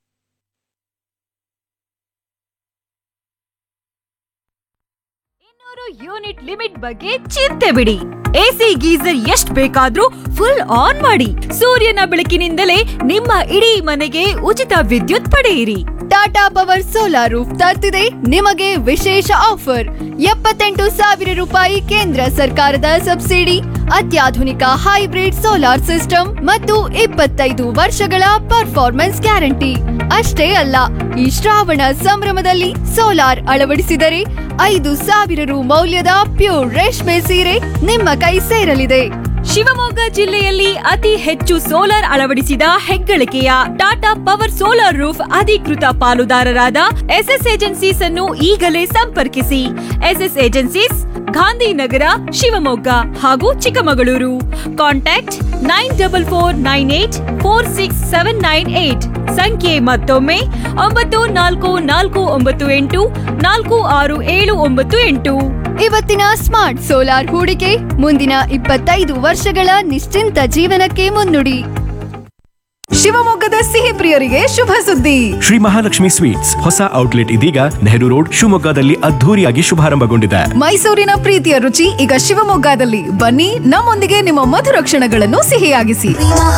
S5: ಯೂನಿಟ್ ಲಿಮಿಟ್ ಬಗ್ಗೆ ಚಿಂತೆ ಬಿಡಿ ಎಸಿ ಗೀಸರ್ ಎಷ್ಟ್ ಬೇಕಾದ್ರೂ ಫುಲ್ ಆನ್ ಮಾಡಿ ಸೂರ್ಯನ ಬೆಳಕಿನಿಂದಲೇ ನಿಮ್ಮ ಇಡೀ ಮನೆಗೆ ಉಚಿತ ವಿದ್ಯುತ್ ಪಡೆಯಿರಿ
S1: ಟಾಟಾ ಪವರ್ ಸೋಲಾರ್ ರೂಫ್ ತರ್ತಿದೆ ನಿಮಗೆ ವಿಶೇಷ ಆಫರ್ ಎಪ್ಪತ್ತೆಂಟು ಸಾವಿರ ರೂಪಾಯಿ ಕೇಂದ್ರ ಸರ್ಕಾರದ ಸಬ್ಸಿಡಿ ಅತ್ಯಾಧುನಿಕ ಹೈಬ್ರಿಡ್ ಸೋಲಾರ್ ಸಿಸ್ಟಮ್ ಮತ್ತು ಇಪ್ಪತ್ತೈದು ವರ್ಷಗಳ ಪರ್ಫಾರ್ಮೆನ್ಸ್ ಗ್ಯಾರಂಟಿ ಅಷ್ಟೇ ಅಲ್ಲ ಈ ಶ್ರಾವಣ ಸಂಭ್ರಮದಲ್ಲಿ ಸೋಲಾರ್ ಅಳವಡಿಸಿದರೆ ಐದು ಸಾವಿರ ರು ಮೌಲ್ಯದ ಪ್ಯೂರ್ ರೇಷ್ಮೆ ಸೀರೆ ನಿಮ್ಮ ಕೈ ಸೇರಲಿದೆ
S5: ಶಿವಮೊಗ್ಗ ಜಿಲ್ಲೆಯಲ್ಲಿ ಅತಿ ಹೆಚ್ಚು ಸೋಲಾರ್ ಅಳವಡಿಸಿದ ಹೆಗ್ಗಳಿಕೆಯ ಟಾಟಾ ಪವರ್ ಸೋಲಾರ್ ರೂಫ್ ಅಧಿಕೃತ ಪಾಲುದಾರರಾದ ಎಸ್ಎಸ್ ಏಜೆನ್ಸೀಸ್ ಅನ್ನು ಈಗಲೇ ಸಂಪರ್ಕಿಸಿ ಎಸ್ಎಸ್ ಏಜೆನ್ಸೀಸ್ ಗಾಂಧಿನಗರ ಶಿವಮೊಗ್ಗ ಹಾಗೂ Chikkamagaluru contact nine double four nine eight four six seven nine eight ಸಂಖ್ಯೆ ಮತ್ತೊಮ್ಮೆ ಒಂಬತ್ತು ನಾಲ್ಕು ನಾಲ್ಕು ಒಂಬತ್ತು ಎಂಟು ನಾಲ್ಕು ಆರು ಏಳು ಒಂಬತ್ತು ಎಂಟು
S1: ಇವತ್ತಿನ ಸ್ಮಾರ್ಟ್ ಸೋಲಾರ್ ಹೂಡಿಕೆ ಮುಂದಿನ ಇಪ್ಪತ್ತೈದು ವರ್ಷಗಳ ನಿಶ್ಚಿಂತ ಜೀವನಕ್ಕೆ ಮುನ್ನುಡಿ ಶಿವಮೊಗ್ಗದ ಸಿಹಿ ಪ್ರಿಯರಿಗೆ ಶುಭ ಸುದ್ದಿ
S2: ಶ್ರೀ ಮಹಾಲಕ್ಷ್ಮಿ ಸ್ವೀಟ್ಸ್ ಹೊಸ ಔಟ್ಲೆಟ್ ಇದೀಗ ನೆಹರು ರೋಡ್ ಶಿವಮೊಗ್ಗದಲ್ಲಿ ಅದ್ಧೂರಿಯಾಗಿ ಶುಭಾರಂಭಗೊಂಡಿದೆ
S1: ಮೈಸೂರಿನ ಪ್ರೀತಿಯ ರುಚಿ ಈಗ ಶಿವಮೊಗ್ಗದಲ್ಲಿ ಬನ್ನಿ ನಮ್ಮೊಂದಿಗೆ ನಿಮ್ಮ ಮಧುರ ಕ್ಷಣಗಳನ್ನು ಸಿಹಿಯಾಗಿಸಿ
S3: ಮಹಾ